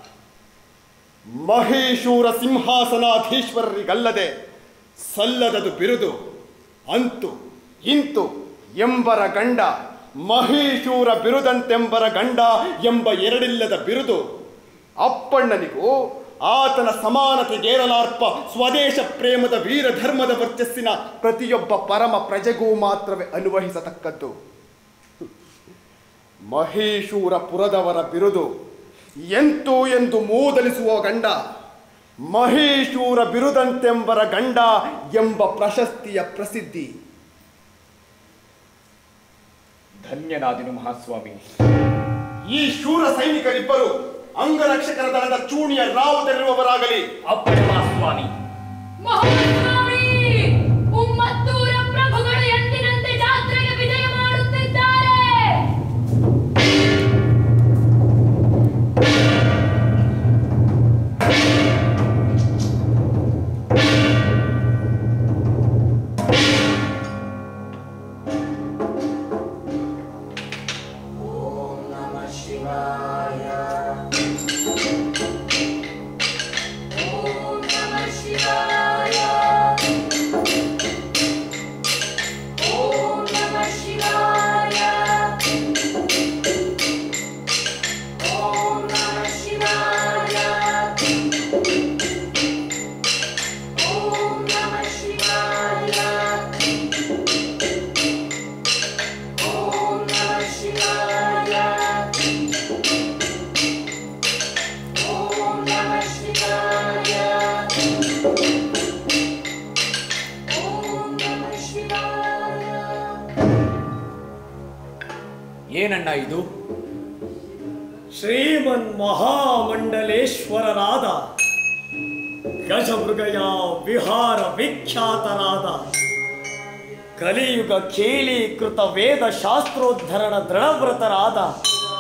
ಮಹೇಶೂರ ಸಿಂಹಾಸನಾಧೀಶ್ವರರಿಗಲ್ಲದೆ ಸಲ್ಲದದು ಬಿರುದು ಅಂತು ಇಂತು ಎಂಬರ ಗಂಡ ಮಹೇಶೂರ ಬಿರುದಂತೆಂಬರ ಗಂಡ ಎಂಬ ಎರಡಿಲ್ಲದ ಬಿರುದು ಅಪ್ಪಣ್ಣನಿಗೂ ಆತನ ಸಮಾನತೆಗೇರಲಾರ್ಪ ಸ್ವದೇಶ ಪ್ರೇಮದ ವೀರ ಧರ್ಮದ ವರ್ಚಸ್ಸಿನ ಪ್ರತಿಯೊಬ್ಬ ಪರಮ ಪ್ರಜೆಗೂ ಮಾತ್ರವೇ ಅನ್ವಹಿಸತಕ್ಕದ್ದು ಮಹೇಶೂರ ಪುರದವರ ಬಿರುದು ಎಂತು ಎಂದು ಮೂದಲಿಸುವ ಗಂಡ ಮಹೇಶೂರ ಬಿರುದಂತೆಂಬರ ಗಂಡ ಎಂಬ ಪ್ರಶಸ್ತಿಯ ಪ್ರಸಿದ್ಧಿ ಧನ್ಯನಾದಿನು ಮಹಾಸ್ವಾಮಿ ಈ ಶೂರ ಸೈನಿಕರಿಬ್ಬರು ಅಂಗರಕ್ಷಕರ ದಳದ ಚೂಣಿಯ ರಾವುದಲ್ಲಿರುವವರಾಗಲಿ ಅಪ್ಪಣೆ ಮಹಾಸ್ವಾಮಿ ಮಹಾಸ್ವಾಮಿ ಉಮ್ಮತ್ತೂರ ಪ್ರಭುಗಳು ಎಂದಿನಂತೆ ಜಾತ್ರೆಗೆ ವಿಜಯ ಮಾಡುತ್ತಿದ್ದಾರೆ ಓಂ ನಮಃ ಶಿವಾಯ ಓಂ ನಮಃ ಶಿವಾಯ ಓಂ ನಮಃ ಶಿವಾಯ ಓಂ ನಮಃ ಶಿವಾಯ ಓಂ ನಮಃ ಶಿವಾಯ ಓಂ ನಮಃ ಶಿವಾಯ ಓಂ ನಮಃ ಶಿವಾಯ ಏನಣ್ಣ ಇದು ಶ್ರೀಮನ್ ಮಹಾಮಂಡಲೇಶ್ವರರಾದ ಗಜಮೃಗಯ ವಿಹಾರ ವಿಖ್ಯಾತರಾದ ಕಲಿಯುಗ ಕೇಳೀಕೃತ ವೇದ ಶಾಸ್ತ್ರೋದ್ಧರಣ ದೃಢವ್ರತರಾದ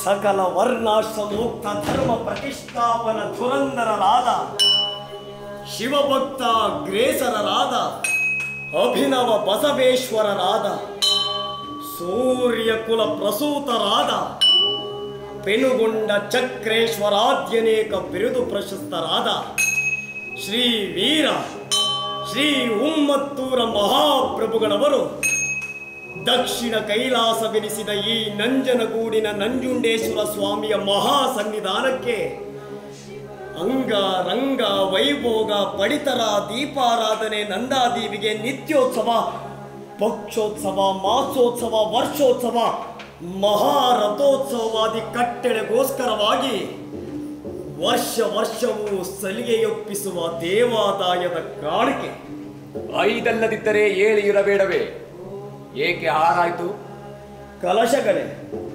ಸಕಲ ವರ್ಣಾಶ್ರಮೋಕ್ತ ಧರ್ಮ ಪ್ರತಿಷ್ಠಾಪನ ಧುರಂಧರರಾದ ಶಿವಭಕ್ತ ಅಗ್ರೇಸರರಾದ ಅಭಿನವ ಬಸವೇಶ್ವರರಾದ ಸೂರ್ಯಕುಲ ಪ್ರಸೂತರಾದ ಪೆನುಗೊಂಡ ಚಕ್ರೇಶ್ವರಾದ್ಯನೇಕ ಬಿರುದು ಪ್ರಶಸ್ತರಾದ ಶ್ರೀ ವೀರ ಶ್ರೀ ಉಮ್ಮತ್ತೂರ ಮಹಾಪ್ರಭುಗಳವರು ದಕ್ಷಿಣ ಕೈಲಾಸವೆನಿಸಿದ ಈ ನಂಜನಗೂಡಿನ ನಂಜುಂಡೇಶ್ವರ ಸ್ವಾಮಿಯ ಮಹಾ ಸನ್ನಿಧಾನಕ್ಕೆ ಅಂಗ ರಂಗ ವೈಭೋಗ ಪಡಿತರ ದೀಪಾರಾಧನೆ ನಂದಾದೀವಿಗೆ ನಿತ್ಯೋತ್ಸವ ಪಕ್ಷೋತ್ಸವ ಮಾಸೋತ್ಸವ ವರ್ಷೋತ್ಸವ ಮಹಾರಥೋತ್ಸವವಾದಿ ಕಟ್ಟಳೆಗೋಸ್ಕರವಾಗಿ ವರ್ಷ ವರ್ಷವೂ ಸಲಿಗೆಯೊಪ್ಪಿಸುವ ದೇವಾದಾಯದ ಕಾಣಿಕೆ ಐದಲ್ಲದಿದ್ದರೆ ಏಳು ಇರಬೇಡವೇ ಏಕೆ ಹಾರಾಯ್ತು ಕಲಶಗಳೇ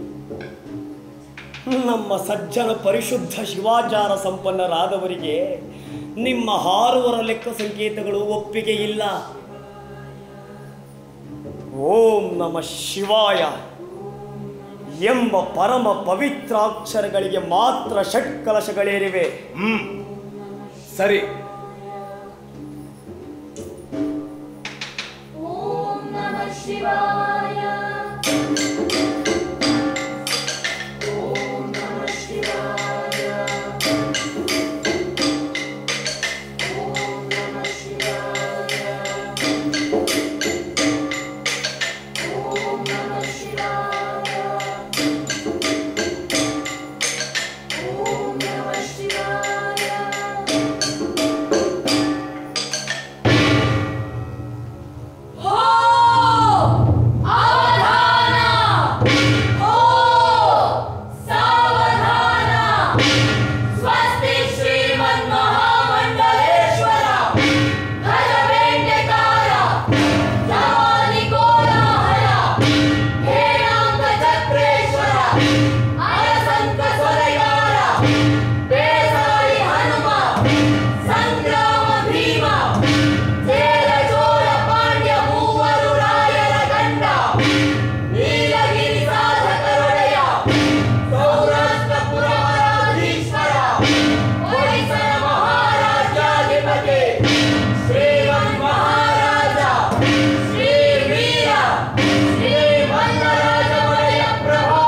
ನಮ್ಮ ಸಜ್ಜನ ಪರಿಶುದ್ಧ ಶಿವಾಚಾರ ಸಂಪನ್ನರಾದವರಿಗೆ ನಿಮ್ಮ ಹಾರುವರ ಲೆಕ್ಕ ಸಂಕೇತಗಳು ಒಪ್ಪಿಗೆ ಇಲ್ಲ ಓಂ ನಮ ಶಿವಾಯ ಎಂಬ ಪರಮ ಪವಿತ್ರಾಕ್ಷರಗಳಿಗೆ ಮಾತ್ರ ಷಟ್ ಕಲಶಗಳೇರಿವೆ ಹ್ಮ್ ಸರಿ ಓಂ ನಮಃ ಶಿವಾಯ ಓಂ ನಮಃ ಶಿವಾಯ ಓಂ ನಮಃ ಶಿವಾಯ ಓಂ ನಮಃ ಶಿವಾಯ ಓಂ ನಮಃ ಶಿವಾಯ ಹೋ ಅವಧಾನ ಹೋ ಸಾವಧಾನ ಸ್ವಸ್ತಿ ಶ್ರೀಮನ್ ಮಹಾಮಂಡಲೇಶ್ವರ ಭಜವೇಂದ್ಯಕಾರ ಜವಾನಿ ಕೋಲಾಹಲ ಹೇರಾಂಗ ಚಕ್ರೇಶ್ವರ ಅರಸಂಕ ಸೊರೆಗಾರ ಬೇಸಾಳಿ ಹನುಮ ಸಂಗ್ರಾಮ ಭೀಮ ಚೇರ ಚೋಳ ಪಾಂಡ್ಯ ಮೂವರು ರಾಯರ ಗಂಡ ನೀಲಗಿರಿ ಸಾಧಕರೊಡೆಯ ಸೌರಾಷ್ಟ್ರ ಪುರವರಾಧೀಶ್ವರ ಹೊಯ್ಸಳ ಮಹಾರಾಜ್ಯಾಧಿಪತಿ ಶ್ರೀಮನ್ ಮಹಾರಾಜ ಶ್ರೀ ವೀರ ಶ್ರೀ ಮಲ್ಲರಾಜ ಒಡೆಯ ಪ್ರಭೋ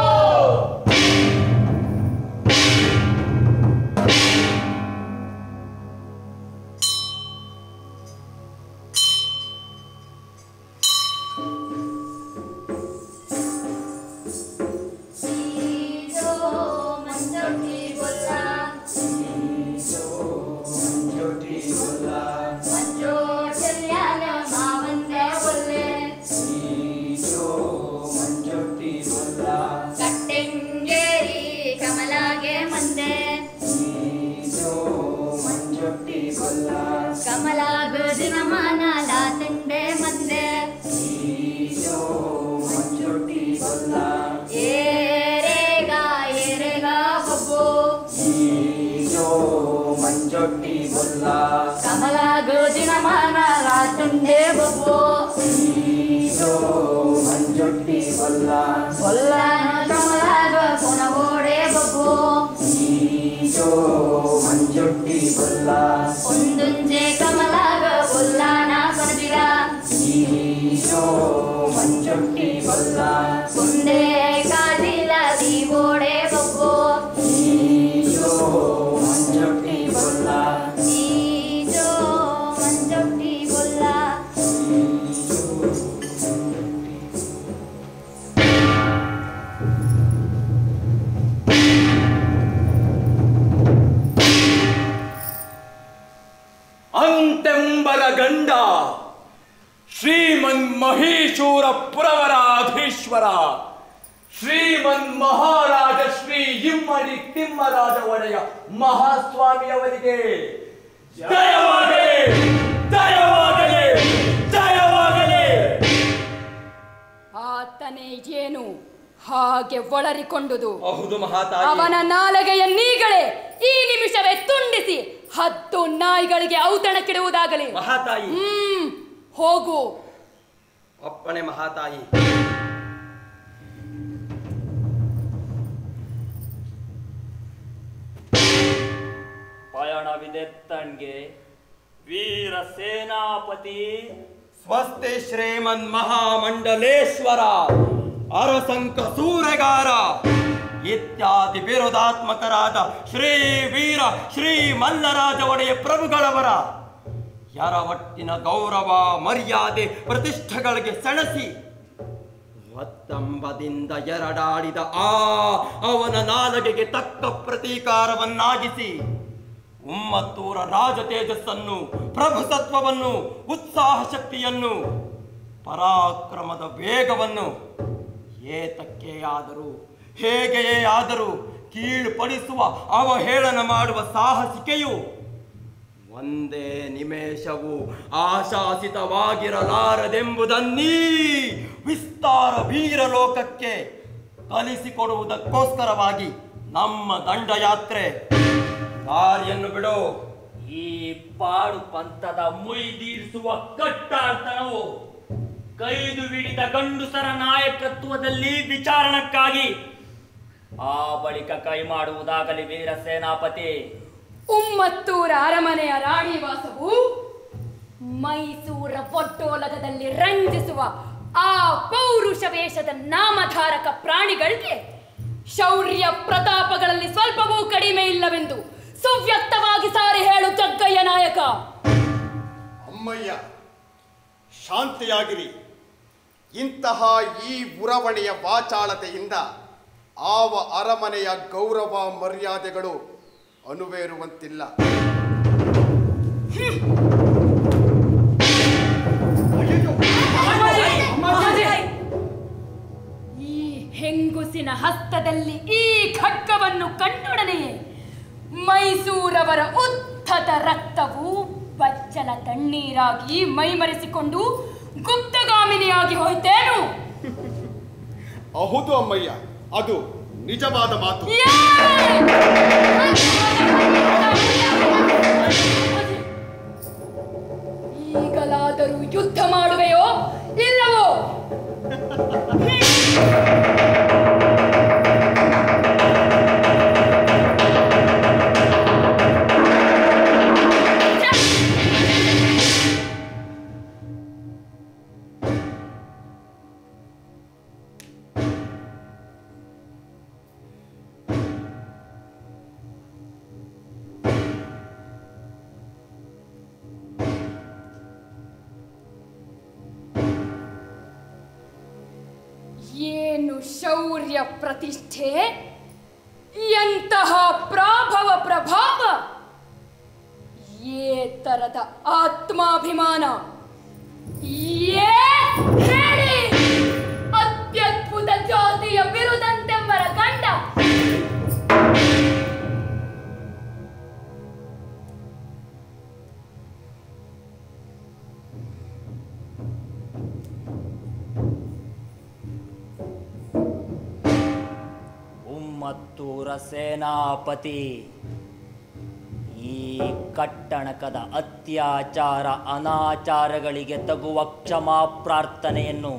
ಸೀಸೋ ಮಂಜೋಟಿ ಗೊಲ್ಲ ಮಂಜೋ ಚೆಲ್ಯಾನ ಮಾವಂದೆ ಒಲ್ಲೆ ಕಟ್ಟೆಂಗೇರಿ ಕಮಲಾಗೆ ಮಂದೆ ಕಮಲಾಗ ದಿನಮಾನ ಲಾತಂಡೆ ಮಂದೆ ಏರೇಗ ಏರೇಗ ಬಬ್ಬು ಕಮಲಾಗ ದಿನಮಾನ ಲಾತಂಡೆ ಬಬ್ಬು ಕೊಲ್ಲಾನ ಕಮಲಾಗ ಕೊನಗೋಡೆ ಬಬ್ಬು ಒಂದುಂಜೆ ಕಮಲಾಗ ಕೊಲ್ಲಾನ ಕೊನದಿರ ಮುಂದೆ ಕಾದಿಲ್ಲ ದೀಗೋಡೆ ಬಬ್ಬು ಈಜೋ ಮಂಜೊಟ್ಟಿ ಗೊಲ್ಲ ಅಂತೆಂಬರ ಗಂಡ ಶ್ರೀಮನ್ ಮಹೇಶೂರ ಪುರವರಾಧೀಶ್ವರ ಶ್ರೀಮನ್ ಮಹಾರಾಜ ಶ್ರೀ ಇಮ್ಮಡಿ ತಿಮ್ಮರಾಜ ಒಡೆಯ ಮಹಾಸ್ವಾಮಿಯವರಿಗೆ ಜಯವಾಗಲಿ ಜಯವಾಗಲಿ ಜಯವಾಗಲಿ ಆತನೇ ಏನು ಹಾಗೆ ಒಳರಿಕೊಂಡುದು ಹೌದು ಮಹಾತಾಯಿ ಅವನ ನಾಲಗೆಯ ನೀಗಳೇ ಈ ನಿಮಿಷವೇ ತುಂಡಿಸಿ ಹತ್ತು ನಾಯಿಗಳಿಗೆ ಔತಣಕ್ಕಿಡುವುದಾಗಲಿ ಮಹಾತಾಯಿ ಹ್ಮ್ ಹೋಗು ಅಪ್ಪಣೆ ಮಹಾತಾಯಿ ಲಕ್ಷಣವಿದೆ ತನ್ಗೆ ವೀರ ಸೇನಾಪತಿ ಸ್ವಸ್ತಿ ಶ್ರೀಮನ್ ಮಹಾಮಂಡಲೇಶ್ವರ ಅರಸಂಕ ಸೂರೆಗಾರ ಇತ್ಯಾದಿ ಬಿರುದಾತ್ಮಕರಾದ ಶ್ರೀ ವೀರ ಶ್ರೀ ಮಲ್ಲರಾಜ ಒಡೆಯ ಪ್ರಭುಗಳವರ ಯರವಟ್ಟಿನ ಗೌರವ ಮರ್ಯಾದೆ ಪ್ರತಿಷ್ಠೆಗಳಿಗೆ ಸೆಣಸಿ ಒತ್ತಂಬದಿಂದ ಎರಡಾಡಿದ ಆ ಅವನ ನಾಲಗೆಗೆ ತಕ್ಕ ಪ್ರತೀಕಾರವನ್ನಾಗಿಸಿ ಉಮ್ಮತ್ತೂರ ರಾಜ ತೇಜಸ್ಸನ್ನು ಪ್ರಭುಸತ್ವವನ್ನು ಉತ್ಸಾಹ ಶಕ್ತಿಯನ್ನು ಪರಾಕ್ರಮದ ವೇಗವನ್ನು ಏತಕ್ಕೆ ಆದರೂ ಹೇಗೆಯೇ ಆದರೂ ಕೀಳುಪಡಿಸುವ ಅವಹೇಳನ ಮಾಡುವ ಸಾಹಸಿಕೆಯು ಒಂದೇ ನಿಮೇಷವು ಆಶಾಸಿತವಾಗಿರಲಾರದೆಂಬುದನ್ನೀ ವಿಸ್ತಾರ ವೀರಲೋಕಕ್ಕೆ ಕಲಿಸಿಕೊಡುವುದಕ್ಕೋಸ್ಕರವಾಗಿ ನಮ್ಮ ದಂಡಯಾತ್ರೆ ದಾರಿಯನ್ನು ಬಿಡು ಈ ಪಾಡು ಪಂಥದ ಮುಯ್ದೀರಿಸುವ ಕಟ್ಟಾಳ್ತನವು ಕೈದು ಹಿಡಿದ ಗಂಡುಸರ ನಾಯಕತ್ವದಲ್ಲಿ ವಿಚಾರಣಕ್ಕಾಗಿ ಆ ಬಳಿಕ ಕೈ ಮಾಡುವುದಾಗಲಿ ವೀರ ಸೇನಾಪತಿ ಉಮ್ಮತ್ತೂರ ಅರಮನೆಯ ರಾಣಿವಾಸವು ಮೈಸೂರ ಒಟ್ಟೋಲಗದಲ್ಲಿ ರಂಜಿಸುವ ಆ ಪೌರುಷ ವೇಷದ ನಾಮಧಾರಕ ಪ್ರಾಣಿಗಳಿಗೆ ಶೌರ್ಯ ಪ್ರತಾಪಗಳಲ್ಲಿ ಸ್ವಲ್ಪವೂ ಕಡಿಮೆ ಇಲ್ಲವೆಂದು ಸುವ್ಯಕ್ತವಾಗಿ ಸಾರಿ ಹೇಳು ಜಗ್ಗಯ್ಯ ನಾಯಕ ಅಮ್ಮಯ್ಯ ಶಾಂತಿಯಾಗಿರಿ ಇಂತಹ ಈ ಉರವಣೆಯ ವಾಚಾಳತೆಯಿಂದ ಆವ ಅರಮನೆಯ ಗೌರವ ಮರ್ಯಾದೆಗಳು ಅನುವೇರುವಂತಿಲ್ಲ ಈ ಹೆಂಗುಸಿನ ಹಸ್ತದಲ್ಲಿ ಈ ಖಡ್ಗವನ್ನು ಕಂಡೊಡನೆಯೇ ಮೈಸೂರವರ ಉತ್ಥತ ರಕ್ತವು ಬಚ್ಚಲ ತಣ್ಣೀರಾಗಿ ಮೈಮರೆಸಿಕೊಂಡು ಗುಪ್ತಗಾಮಿನಿಯಾಗಿ ಹೋಯ್ತೇನು ಹೌದು ಅಮ್ಮಯ್ಯ ಅದು ನಿಜವಾದ ಮಾತು ಈಗಲಾದರೂ ಯುದ್ಧ ಮಾಡುವೆಯೋ ಇಲ್ಲವೋ ಏನು ಶೌರ್ಯ ಪ್ರತಿಷ್ಠೆ ಎಂತಹ ಪ್ರಾಭವ ಪ್ರಭಾವ ಏ ತರದ ಆತ್ಮಾಭಿಮಾನ ಏ ಹೇಳಿ ಅತ್ಯದ್ಭುತ ಜಾತಿಯ ಬಿರುದಂತೆಂಬರ ಗಂಡ ಉಮ್ಮತ್ತೂರ ಸೇನಾಪತಿ ಈ ಕಟ್ಟಣಕದ ಅತ್ಯಾಚಾರ ಅನಾಚಾರಗಳಿಗೆ ತಗುವ ಕ್ಷಮಾ ಪ್ರಾರ್ಥನೆಯನ್ನು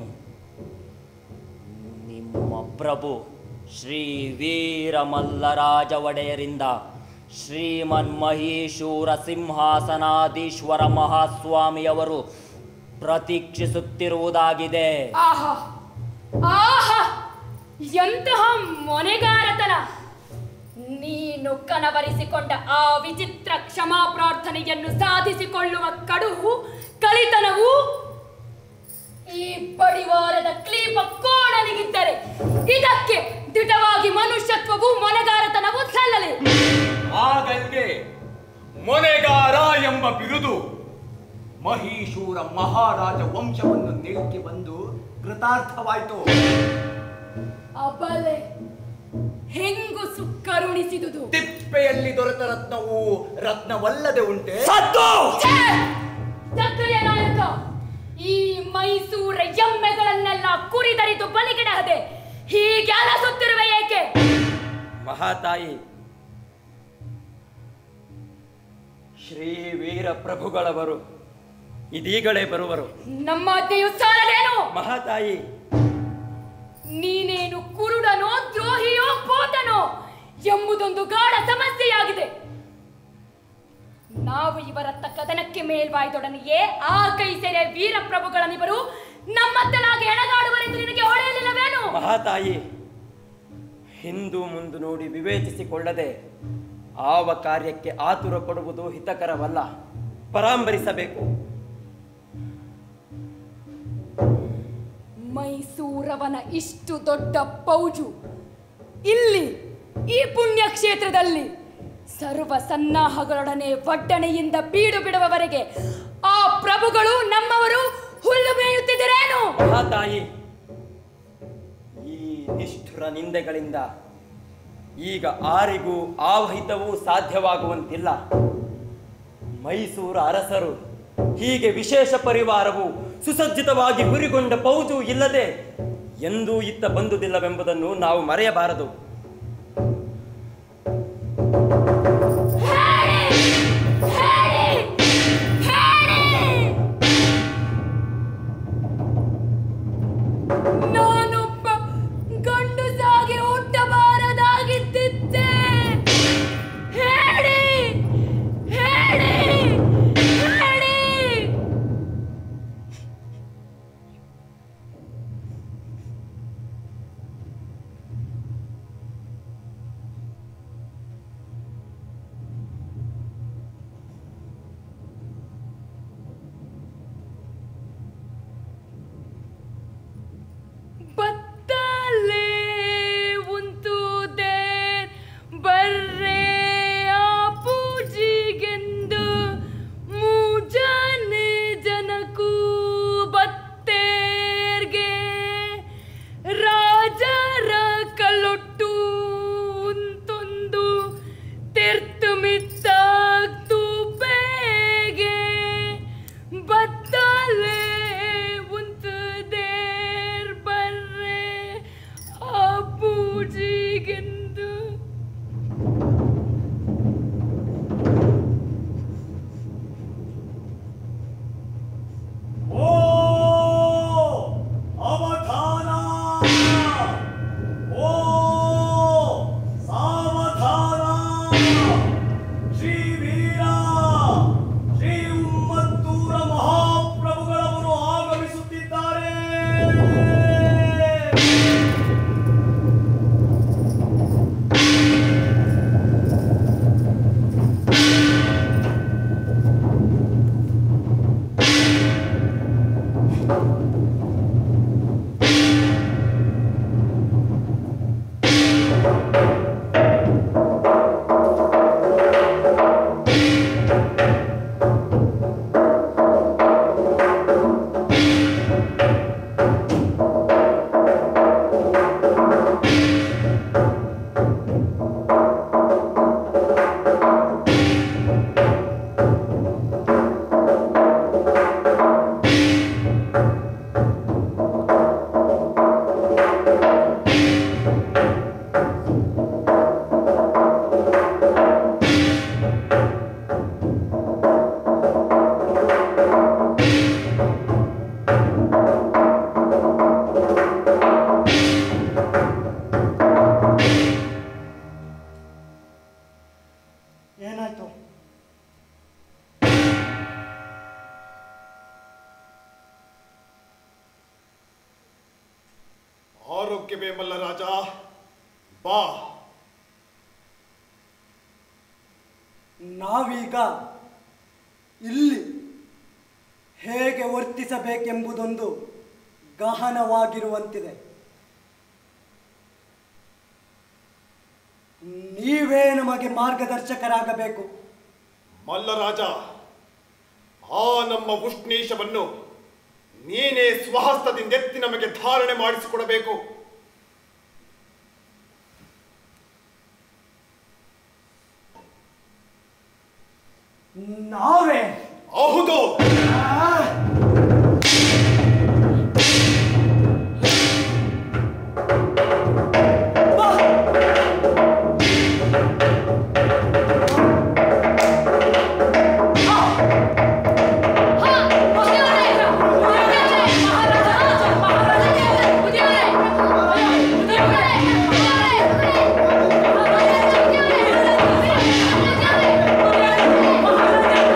ನಿಮ್ಮ ಪ್ರಭು ಶ್ರೀ ವೀರ ಮಲ್ಲರಾಜ ಒಡೆಯರಿಂದ ಶ್ರೀಮನ್ ಮಹೀಶೂರ ಸಿಂಹಾಸನಾಧೀಶ್ವರ ಮಹಾಸ್ವಾಮಿಯವರು ಪ್ರತೀಕ್ಷಿಸುತ್ತಿರುವುದಾಗಿದೆ ಆಹಾ ಆಹಾ ಎಂತಹ ಮೊನೆಗಾರತನ ನೀನು ಕನವರಿಸಿಕೊಂಡ ಆ ವಿಚಿತ್ರ ಕ್ಷಮಾ ಪ್ರಾರ್ಥನೆಯನ್ನು ಸಾಧಿಸಿಕೊಳ್ಳುವ ಕಡುವು ಕಲಿತನವು ಈ ಬಡಿವಾರದ ಕ್ಲೀಪ ಕೋಣನಿಗಿದ್ದರೆ ಇದಕ್ಕೆ ದಿಟವಾಗಿ ಮನುಷ್ಯತ್ವವು ಮೊನೆಗಾರತನವು ಸಲ್ಲಲಿ ಆಗಲ್ಗೆ ಮೊನೆಗಾರ ಎಂಬ ಬಿರುದು ಮಹೀಶೂರ ಮಹಾರಾಜ ವಂಶವನ್ನು ನೆಲಕ್ಕೆ ಬಂದು ಕೃತಾರ್ಥವಾಯಿತು ಅಬಲೆ ಹೆಂಗುಸು ಕರುಣಿಸಿದುದು ತಿಪ್ಪೆಯಲ್ಲಿ ದೊರೆತ ರತ್ನವು ರತ್ನವಲ್ಲದೆ ಉಂಟೆ ಛೇ! ಸಕ್ಕರೆಯ ನಾಯಕ ಈ ಮೈಸೂರ ಎಮ್ಮೆಗಳನ್ನೆಲ್ಲ ಕುರಿದರಿದು ಬಲಿಗಿಡದೆ ಹೀಗೆ ಅಲಸುತ್ತಿರುವೆ ಏಕೆ ಮಹಾತಾಯಿ ಶ್ರೀ ವೀರ ಪ್ರಭುಗಳವರು ಇದೀಗಲೇ ಬರುವರು ನಮ್ಮ ಅಜ್ಜೆಯು ಸಾಲದೇನು ಮಹಾತಾಯಿ ನೀನೇನು ಕುರುಡನೋ ದ್ರೋಹಿಯೋ ಕೋಟನೋ ಎಂಬುದೊಂದು ಗಾಢ ಸಮಸ್ಯೆಯಾಗಿದೆ ನಾವು ಇವರತ್ತ ಕದನಕ್ಕೆ ಮೇಲ್ವಾಯ್ದೊಡನೆಯೇ ಆ ಕೈಸೆರೆ ವೀರಪ್ರಭುಗಳನ್ನಿವರು ನಮ್ಮತ್ತಲಾಗಿ ಎಣಗಾಡುವರೆಂದು ನಿನಗೆ ಹೊಳೆಯಲಿಲ್ಲವೇನು ಮಹಾತಾಯಿ ಹಿಂದು ಮುಂದು ನೋಡಿ ವಿವೇಚಿಸಿಕೊಳ್ಳದೆ ಆವ ಕಾರ್ಯಕ್ಕೆ ಆತುರ ಕೊಡುವುದು ಹಿತಕರವಲ್ಲ ಪರಾಂಬರಿಸಬೇಕು ಮೈಸೂರವನ ಇಷ್ಟು ದೊಡ್ಡ ಪೌಜು ಇಲ್ಲಿ ಈ ಪುಣ್ಯಕ್ಷೇತ್ರದಲ್ಲಿ ಸರ್ವ ಸನ್ನಾಹಗಳೊಡನೆ ಒಡ್ಡಣೆಯಿಂದ ಬೀಡು ಬಿಡುವವರೆಗೆ ಆ ಪ್ರಭುಗಳು ನಮ್ಮವರು ಹುಲ್ಲು ಮೇಯುತ್ತಿದ್ದರೇನು ಮಹಾತಾಯಿ ಈ ನಿಷ್ಠುರ ನಿಂದೆಗಳಿಂದ ಈಗ ಆರಿಗೂ ಆವಹಿತವೂ ಸಾಧ್ಯವಾಗುವಂತಿಲ್ಲ ಮೈಸೂರು ಅರಸರು ಹೀಗೆ ವಿಶೇಷ ಪರಿವಾರವು ಸುಸಜ್ಜಿತವಾಗಿ ಗುರಿಗೊಂಡ ಪೌಜು ಇಲ್ಲದೆ ಎಂದೂ ಇತ್ತ ಬಂದುದಿಲ್ಲವೆಂಬುದನ್ನು ನಾವು ಮರೆಯಬಾರದು ನಾನೊಬ್ಬ ಗಂಡುಸಾಗಿ ಹುಟ್ಟಬಾರದಾಗಿದ್ದಿದ್ದೆ ಹೇಳಿ ಹೇಳಿ ಹೇಳಿ ಬತ್ತಲೆ ಉಂತುದೆ ಬರ್ರೆ ಆ ಪೂಜಿಗೆಂದು ಮೂಜನೆ ಜನಕ್ಕೂ ಬತ್ತೇರ್ಗೆ ರಾಜರ ಕಲ್ಲೊಟ್ಟು ಉಂತೊಂದು ತೆರ್ತು ಮಿತ್ತಾಗ್ತು ಬೇಗೆ ಬತ್ತಲೆ ಉಂತದೇರ್ ಬರ್ರೆ ಆ ಪೂಜಿಗೆಂದು ಓ ಅವಧಾನ ಓ ಸಾವಧಾನ ಶ್ರೀ ವೀರ ಶ್ರೀ ಉಮ್ಮತ್ತೂರ ಮಹಾಪ್ರಭುಗಳವರು ಆಗಮಿಸುತ್ತಿದ್ದಾರೆ ಏನಾಯ್ತು ಆರೋಗ್ಯವೇ ಮಲ್ಲರಾಜ ಬಾ ನಾವೀಗ ಇಲ್ಲಿ ಹೇಗೆ ವರ್ತಿಸಬೇಕೆಂಬುದೊಂದು ಗಹನವಾಗಿರುವಂತಿದೆ ನೀವೇ ನಮಗೆ ಮಾರ್ಗದರ್ಶಕರಾಗಬೇಕು ಮಲ್ಲರಾಜ ಆ ನಮ್ಮ ಉಷ್ಣೀಶವನ್ನು ನೀನೇ ಸ್ವಹಸ್ತದಿಂದ ಎತ್ತಿ ನಮಗೆ ಧಾರಣೆ ಮಾಡಿಸಿಕೊಡಬೇಕು ನಾವೇ ಹೌದು ಮಹಾರಾಜ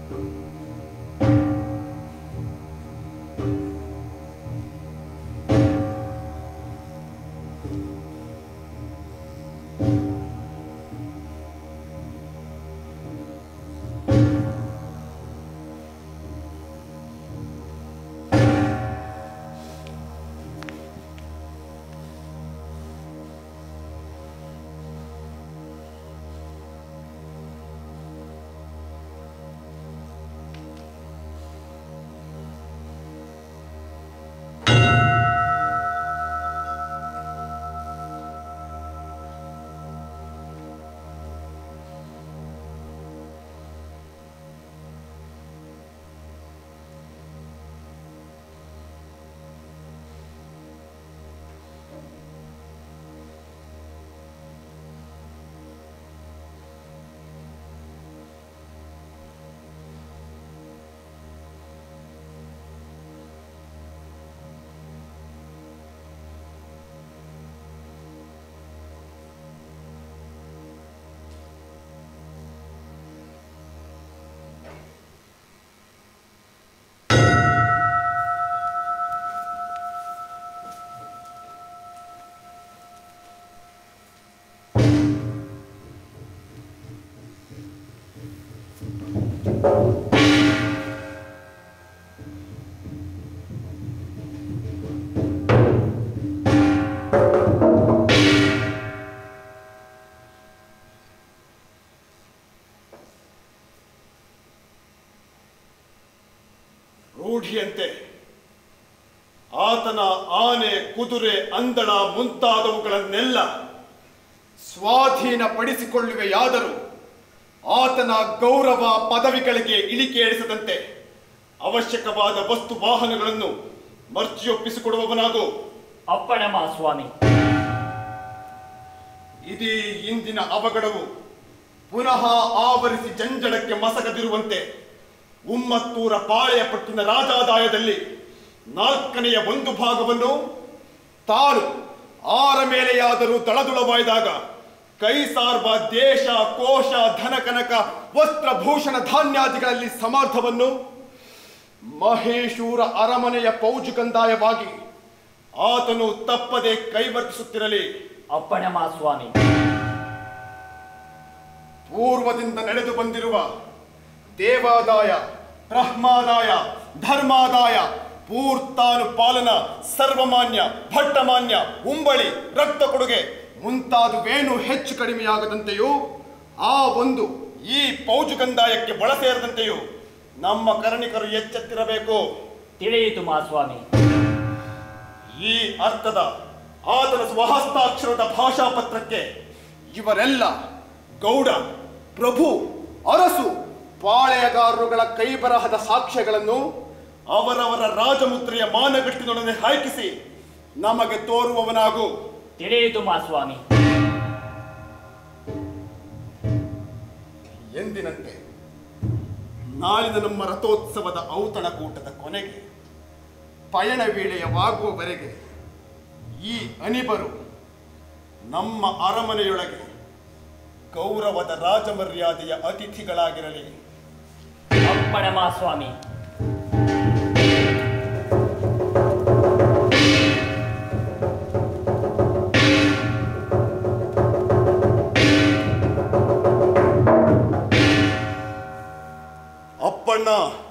ರೂಢಿಯಂತೆ ಆತನ ಆನೆ ಕುದುರೆ ಅಂದಳ ಮುಂತಾದವುಗಳನ್ನೆಲ್ಲ ಸ್ವಾಧೀನಪಡಿಸಿಕೊಳ್ಳುವೆಯಾದರೂ ಆತನ ಗೌರವ ಪದವಿಗಳಿಗೆ ಇಳಿಕೆಯಿಡಿಸದಂತೆ ಅವಶ್ಯಕವಾದ ವಸ್ತು ವಾಹನಗಳನ್ನು ಮರ್ಜಿಯೊಪ್ಪಿಸಿಕೊಡುವವನಾಗು ಅಪ್ಪಣೆ ಮಹಾಸ್ವಾಮಿ ಇದೀ ಇಂದಿನ ಅವಘಡವು ಪುನಃ ಆವರಿಸಿ ಜಂಜಡಕ್ಕೆ ಮಸಗದಿರುವಂತೆ ಉಮ್ಮತ್ತೂರ ಪಾಳೆಯ ಪಟ್ಟಿನ ರಾಜಾದಾಯದಲ್ಲಿ ನಾಲ್ಕನೆಯ ಒಂದು ಭಾಗವನ್ನು ತಾನು ಆರ ಮೇಲೆಯಾದರೂ ತಳದುಳವಾಯ್ದಾಗ ಕೈ ಸಾರ್ವ ದೇಶ ಕೋಶ ಧನ ಕನಕ ವಸ್ತ್ರಭೂಷಣ ಧಾನ್ಯಾದಿಗಳಲ್ಲಿ ಸಮಾರ್ಥವನ್ನು ಮಹೇಶೂರ ಅರಮನೆಯ ಪೌಜು ಕಂದಾಯವಾಗಿ ಆತನು ತಪ್ಪದೆ ಕೈವರ್ತಿಸುತ್ತಿರಲಿ ಅಪ್ಪಣೆ ಮಹಾಸ್ವಾಮಿ ಪೂರ್ವದಿಂದ ನಡೆದು ಬಂದಿರುವ ದೇವಾದಾಯ ಬ್ರಹ್ಮಾದಾಯ ಧರ್ಮಾದಾಯ ಪೂರ್ತಾನು ಪಾಲನ ಸರ್ವಮಾನ್ಯ ಭಟ್ಟಮಾನ್ಯ ಉಂಬಳಿ ರಕ್ತ ಕೊಡುಗೆ ಮುಂತಾದುವೇನು ಹೆಚ್ಚು ಕಡಿಮೆಯಾಗದಂತೆಯೂ ಆ ಒಂದು ಈ ಪೌಜು ಕಂದಾಯಕ್ಕೆ ಬಳ ಸೇರದಂತೆಯೂ ನಮ್ಮ ಕರಣಿಕರು ಎಚ್ಚೆತ್ತಿರಬೇಕು ತಿಳಿಯಿತು ಮಹಾಸ್ವಾಮಿ ಈ ಅರ್ಥದ ಆತನ ಸ್ವಹಸ್ತಾಕ್ಷರದ ಭಾಷಾ ಪತ್ರಕ್ಕೆ ಇವರೆಲ್ಲ ಗೌಡ ಪ್ರಭು ಅರಸು ಪಾಳೆಯಗಾರರುಗಳ ಕೈಬರಹದ ಸಾಕ್ಷ್ಯಗಳನ್ನು ಅವರವರ ರಾಜಮುದ್ರೆಯ ಮಾನಗಟ್ಟಿನೊಡನೆ ಹಾಕಿಸಿ ನಮಗೆ ತೋರುವವನಾಗು ತಿಳಿಯಿತು ಮಹಾಸ್ವಾಮಿ ಎಂದಿನಂತೆ ನಾಳಿನ ನಮ್ಮ ರಥೋತ್ಸವದ ಔತಣಕೂಟದ ಕೊನೆಗೆ ಪಯಣ ವೇಳೆಯವಾಗುವವರೆಗೆ ಈ ಅನಿಬರು ನಮ್ಮ ಅರಮನೆಯೊಳಗೆ ಗೌರವದ ರಾಜಮರ್ಯಾದೆಯ ಅತಿಥಿಗಳಾಗಿರಲಿ ಅಪ್ಪಣೆ ಮಹಾಸ್ವಾಮಿ ಅಪ್ಪಣ್ಣ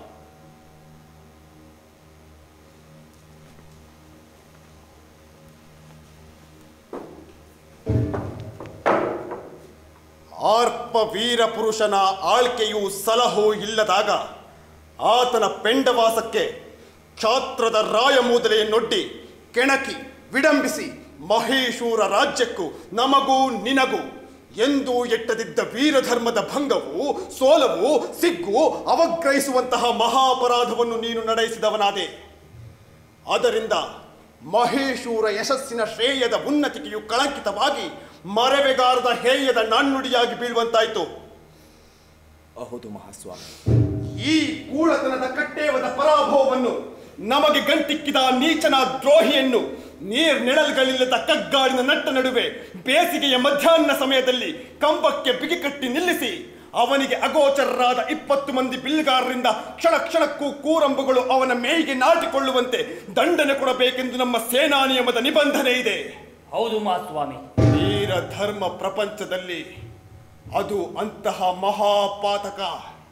ಆರ್ಪ ವೀರ ಪುರುಷನ ಆಳ್ಕೆಯು ಸಲಹೋ ಇಲ್ಲದಾಗ ಆತನ ಪೆಂಡವಾಸಕ್ಕೆ ಕ್ಷಾತ್ರದ ರಾಯಮೂದಲೆಯನ್ನೊಡ್ಡಿ ಕೆಣಕಿ ವಿಡಂಬಿಸಿ ಮಹೇಶೂರ ರಾಜ್ಯಕ್ಕೂ ನಮಗೂ ನಿನಗೂ ಎಂದು ಎಟ್ಟದಿದ್ದ ವೀರಧರ್ಮದ ಭಂಗವು ಸೋಲವು ಸಿಗ್ಗು ಅವಗ್ರಹಿಸುವಂತಹ ಮಹಾಪರಾಧವನ್ನು ನೀನು ನಡೆಸಿದವನಾದೆ ಅದರಿಂದ ಮಹೇಶೂರ ಯಶಸ್ಸಿನ ಶ್ರೇಯದ ಉನ್ನತಿಕೆಯು ಕಳಂಕಿತವಾಗಿ ಮರವೆಗಾರದ ಹೇಯದ ನಾಣ್ಣುಡಿಯಾಗಿ ಬೀಳುವಂತಾಯಿತು ಹೌದು ಮಹಾಸ್ವಾಮಿ ಈ ಕೂಳತನದ ಕಟ್ಟೇವದ ಪರಾಭವವನ್ನು ನಮಗೆ ಗಂಟಿಕ್ಕಿದ ನೀಚನ ದ್ರೋಹಿಯನ್ನು ನೀರ್ ನಿಳಲ್ಗಳಿಲ್ಲದ ಕಗ್ಗಾಡಿನ ನಟ್ಟ ನಡುವೆ ಬೇಸಿಗೆಯ ಮಧ್ಯಾಹ್ನ ಸಮಯದಲ್ಲಿ ಕಂಬಕ್ಕೆ ಬಿಗಿಕಟ್ಟಿ ನಿಲ್ಲಿಸಿ ಅವನಿಗೆ ಅಗೋಚರರಾದ ಇಪ್ಪತ್ತು ಮಂದಿ ಬಿಲ್ಗಾರರಿಂದ ಕ್ಷಣ ಕ್ಷಣಕ್ಕೂ ಕೂರಂಬುಗಳು ಅವನ ಮೇಯಿಗೆ ನಾಟಿಕೊಳ್ಳುವಂತೆ ದಂಡನೆ ಕೊಡಬೇಕೆಂದು ನಮ್ಮ ಸೇನಾ ನಿಯಮದ ನಿಬಂಧನೆ ಇದೆ ಹೌದು ಮಹಾಸ್ವಾಮಿ ವೀರ ಧರ್ಮ ಪ್ರಪಂಚದಲ್ಲಿ ಅದು ಅಂತಹ ಮಹಾಪಾತಕ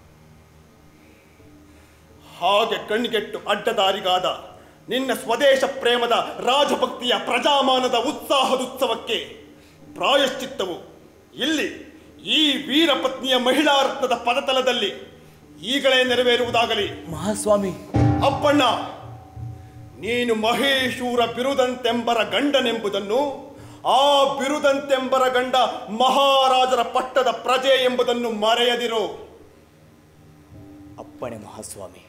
ಹಾಗೆ ಕಣ್ಗೆಟ್ಟು ಅಡ್ಡದಾರಿಗಾದ ನಿನ್ನ ಸ್ವದೇಶ ಪ್ರೇಮದ ರಾಜಭಕ್ತಿಯ ಪ್ರಜಾಮಾನದ ಉತ್ಸಾಹದುತ್ಸವಕ್ಕೆ ಪ್ರಾಯಶ್ಚಿತ್ತವು ಇಲ್ಲಿ ಈ ವೀರಪತ್ನಿಯ ಮಹಿಳಾ ರತ್ನದ ಪದತಲದಲ್ಲಿ ಈಗಲೇ ನೆರವೇರುವುದಾಗಲಿ ಮಹಾಸ್ವಾಮಿ ಅಪ್ಪಣ್ಣ ನೀನು ಮಹೇಶೂರ ಬಿರುದಂತೆಂಬರ ಗಂಡನೆಂಬುದನ್ನು ಆ ಬಿರುದಂತೆಂಬರ ಗಂಡ ಮಹಾರಾಜರ ಪಟ್ಟದ ಪ್ರಜೆ ಎಂಬುದನ್ನು ಮರೆಯದಿರು ಅಪ್ಪಣೆ ಮಹಾಸ್ವಾಮಿ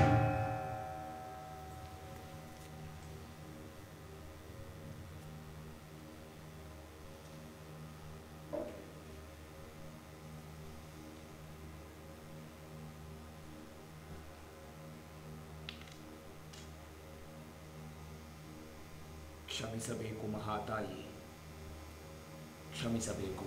ಕ್ಷಮಿಸಬೇಕು ಮಹಾತಾಯಿ ಕ್ಷಮಿಸಬೇಕು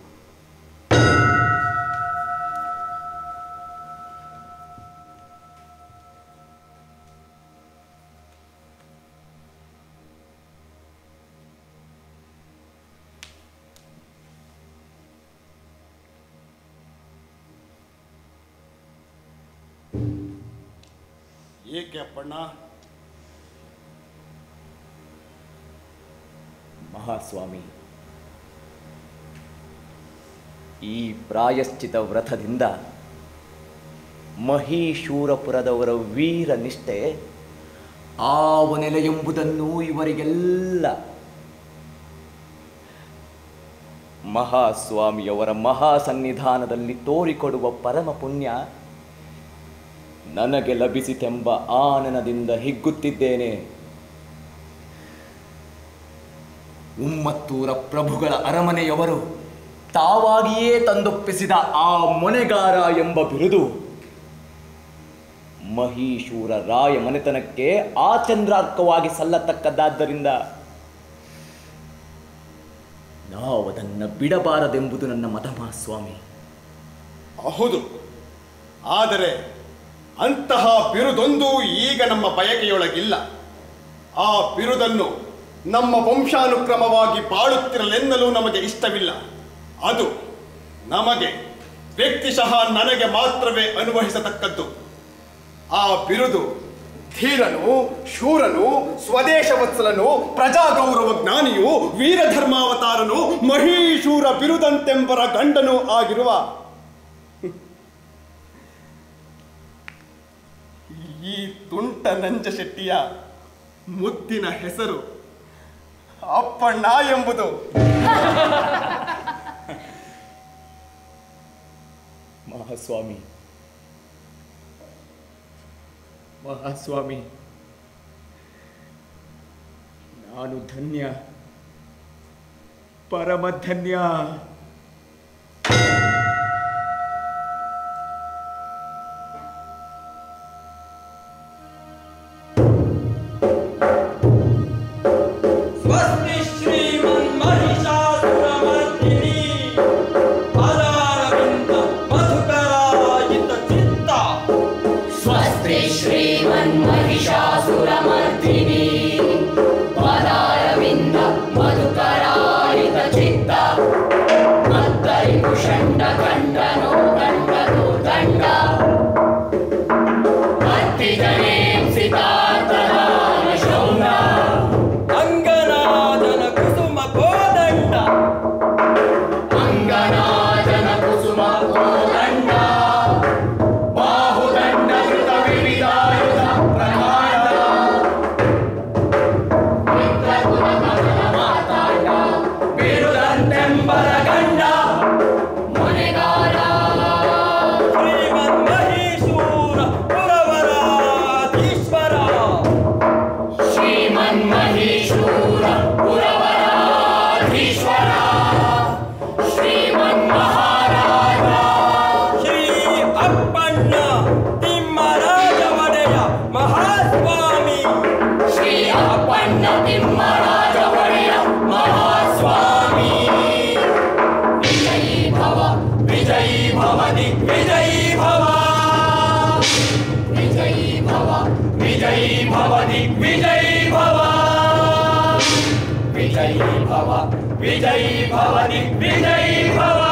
ಏಕೆ ಅಪ್ಪಣ್ಣ ಮಹಾಸ್ವಾಮಿ ಈ ಪ್ರಾಯಶ್ಚಿತ ವ್ರತದಿಂದ ಮಹೀಶೂರಪುರದವರ ವೀರ ನಿಷ್ಠೆ ಆವ ನೆಲೆ ಎಂಬುದನ್ನು ಇವರಿಗೆಲ್ಲ ಮಹಾಸ್ವಾಮಿಯವರ ಮಹಾಸನ್ನಿಧಾನದಲ್ಲಿ ತೋರಿಕೊಡುವ ಪರಮ ಪುಣ್ಯ ನನಗೆ ಲಭಿಸಿತೆಂಬ ಆನನದಿಂದ ಹಿಗ್ಗುತ್ತಿದ್ದೇನೆ ಉಮ್ಮತ್ತೂರ ಪ್ರಭುಗಳ ಅರಮನೆಯವರು ತಾವಾಗಿಯೇ ತಂದೊಪ್ಪಿಸಿದ ಆ ಮೊನೆಗಾರ ಎಂಬ ಬಿರುದು ಮಹೀಶೂರ ರಾಯ ಮನೆತನಕ್ಕೆ ಆಚಂದ್ರಾರ್ಕವಾಗಿ ಸಲ್ಲತಕ್ಕದ್ದಾದ್ದರಿಂದ ನಾವದನ್ನು ಬಿಡಬಾರದೆಂಬುದು ನನ್ನ ಮತ ಮಹಾಸ್ವಾಮಿ ಹೌದು ಆದರೆ ಅಂತಹ ಬಿರುದೊಂದು ಈಗ ನಮ್ಮ ಬಯಕೆಯೊಳಗಿಲ್ಲ ಆ ಬಿರುದನ್ನು ನಮ್ಮ ವಂಶಾನುಕ್ರಮವಾಗಿ ಬಾಳುತ್ತಿರಲೆನ್ನಲೂ ನಮಗೆ ಇಷ್ಟವಿಲ್ಲ ಅದು ನಮಗೆ ವ್ಯಕ್ತಿಶಃ ನನಗೆ ಮಾತ್ರವೇ ಅನುಭವಿಸತಕ್ಕದ್ದು ಆ ಬಿರುದು ಧೀರನು ಶೂರನು ಸ್ವದೇಶವತ್ಸಲನು ಪ್ರಜಾಗೌರವ ಜ್ಞಾನಿಯು ವೀರಧರ್ಮಾವತಾರನು ಮಹೀಶೂರ ಬಿರುದಂತೆಂಬರ ಗಂಡನೂ ಆಗಿರುವ ಈ ತುಂಟ ನಂಜ ಶೆಟ್ಟಿಯ ಮುದ್ದಿನ ಹೆಸರು ಅಪ್ಪಣ್ಣ ಎಂಬುದು ಮಹಾಸ್ವಾಮಿ ಮಹಾಸ್ವಾಮಿ ನಾನು ಧನ್ಯ ಪರಮ ಧನ್ಯ ಸ್ವಸ್ತಿ ಶ್ರೀಮನ್ಮಹಿಷಾಸುರಮರ್ದಿನಿ ಪದಾರವಿಂದ ಮಧುಕರಾಯಿತ ಚಿತ್ತ ಸ್ವಸ್ತಿ ಶ್ರೀಮನ್ಮಹಿಷಾಸುರಮರ್ದಿನಿ ಪದಾರವಿಂದ ಮಧುಕರಾಯಿತ ಚಿತ್ತ ಮತ್ತರಿ ಕುಷಂಡ ಗಂಡನೋ ಗಂಡನೋ ದಂಡ ಹತ್ತಿದನೇ ಸಿತಾರ್ಥನಾಮ ಶೌನ ಅಂಗನಾದನ ಕುಸುಮ ಕೋದಂಡ ಅಂಗನಾದನ ಕುಸುಮ ಕೋದಂಡ ಬಾಹುದಂಡ ಕೃತ ವಿವಿಧಾಯುಧ ಪ್ರಧಾನ ವಿಜಯೀ ಭವ ದಿಗ್ವಿಜಯೀ ಭವ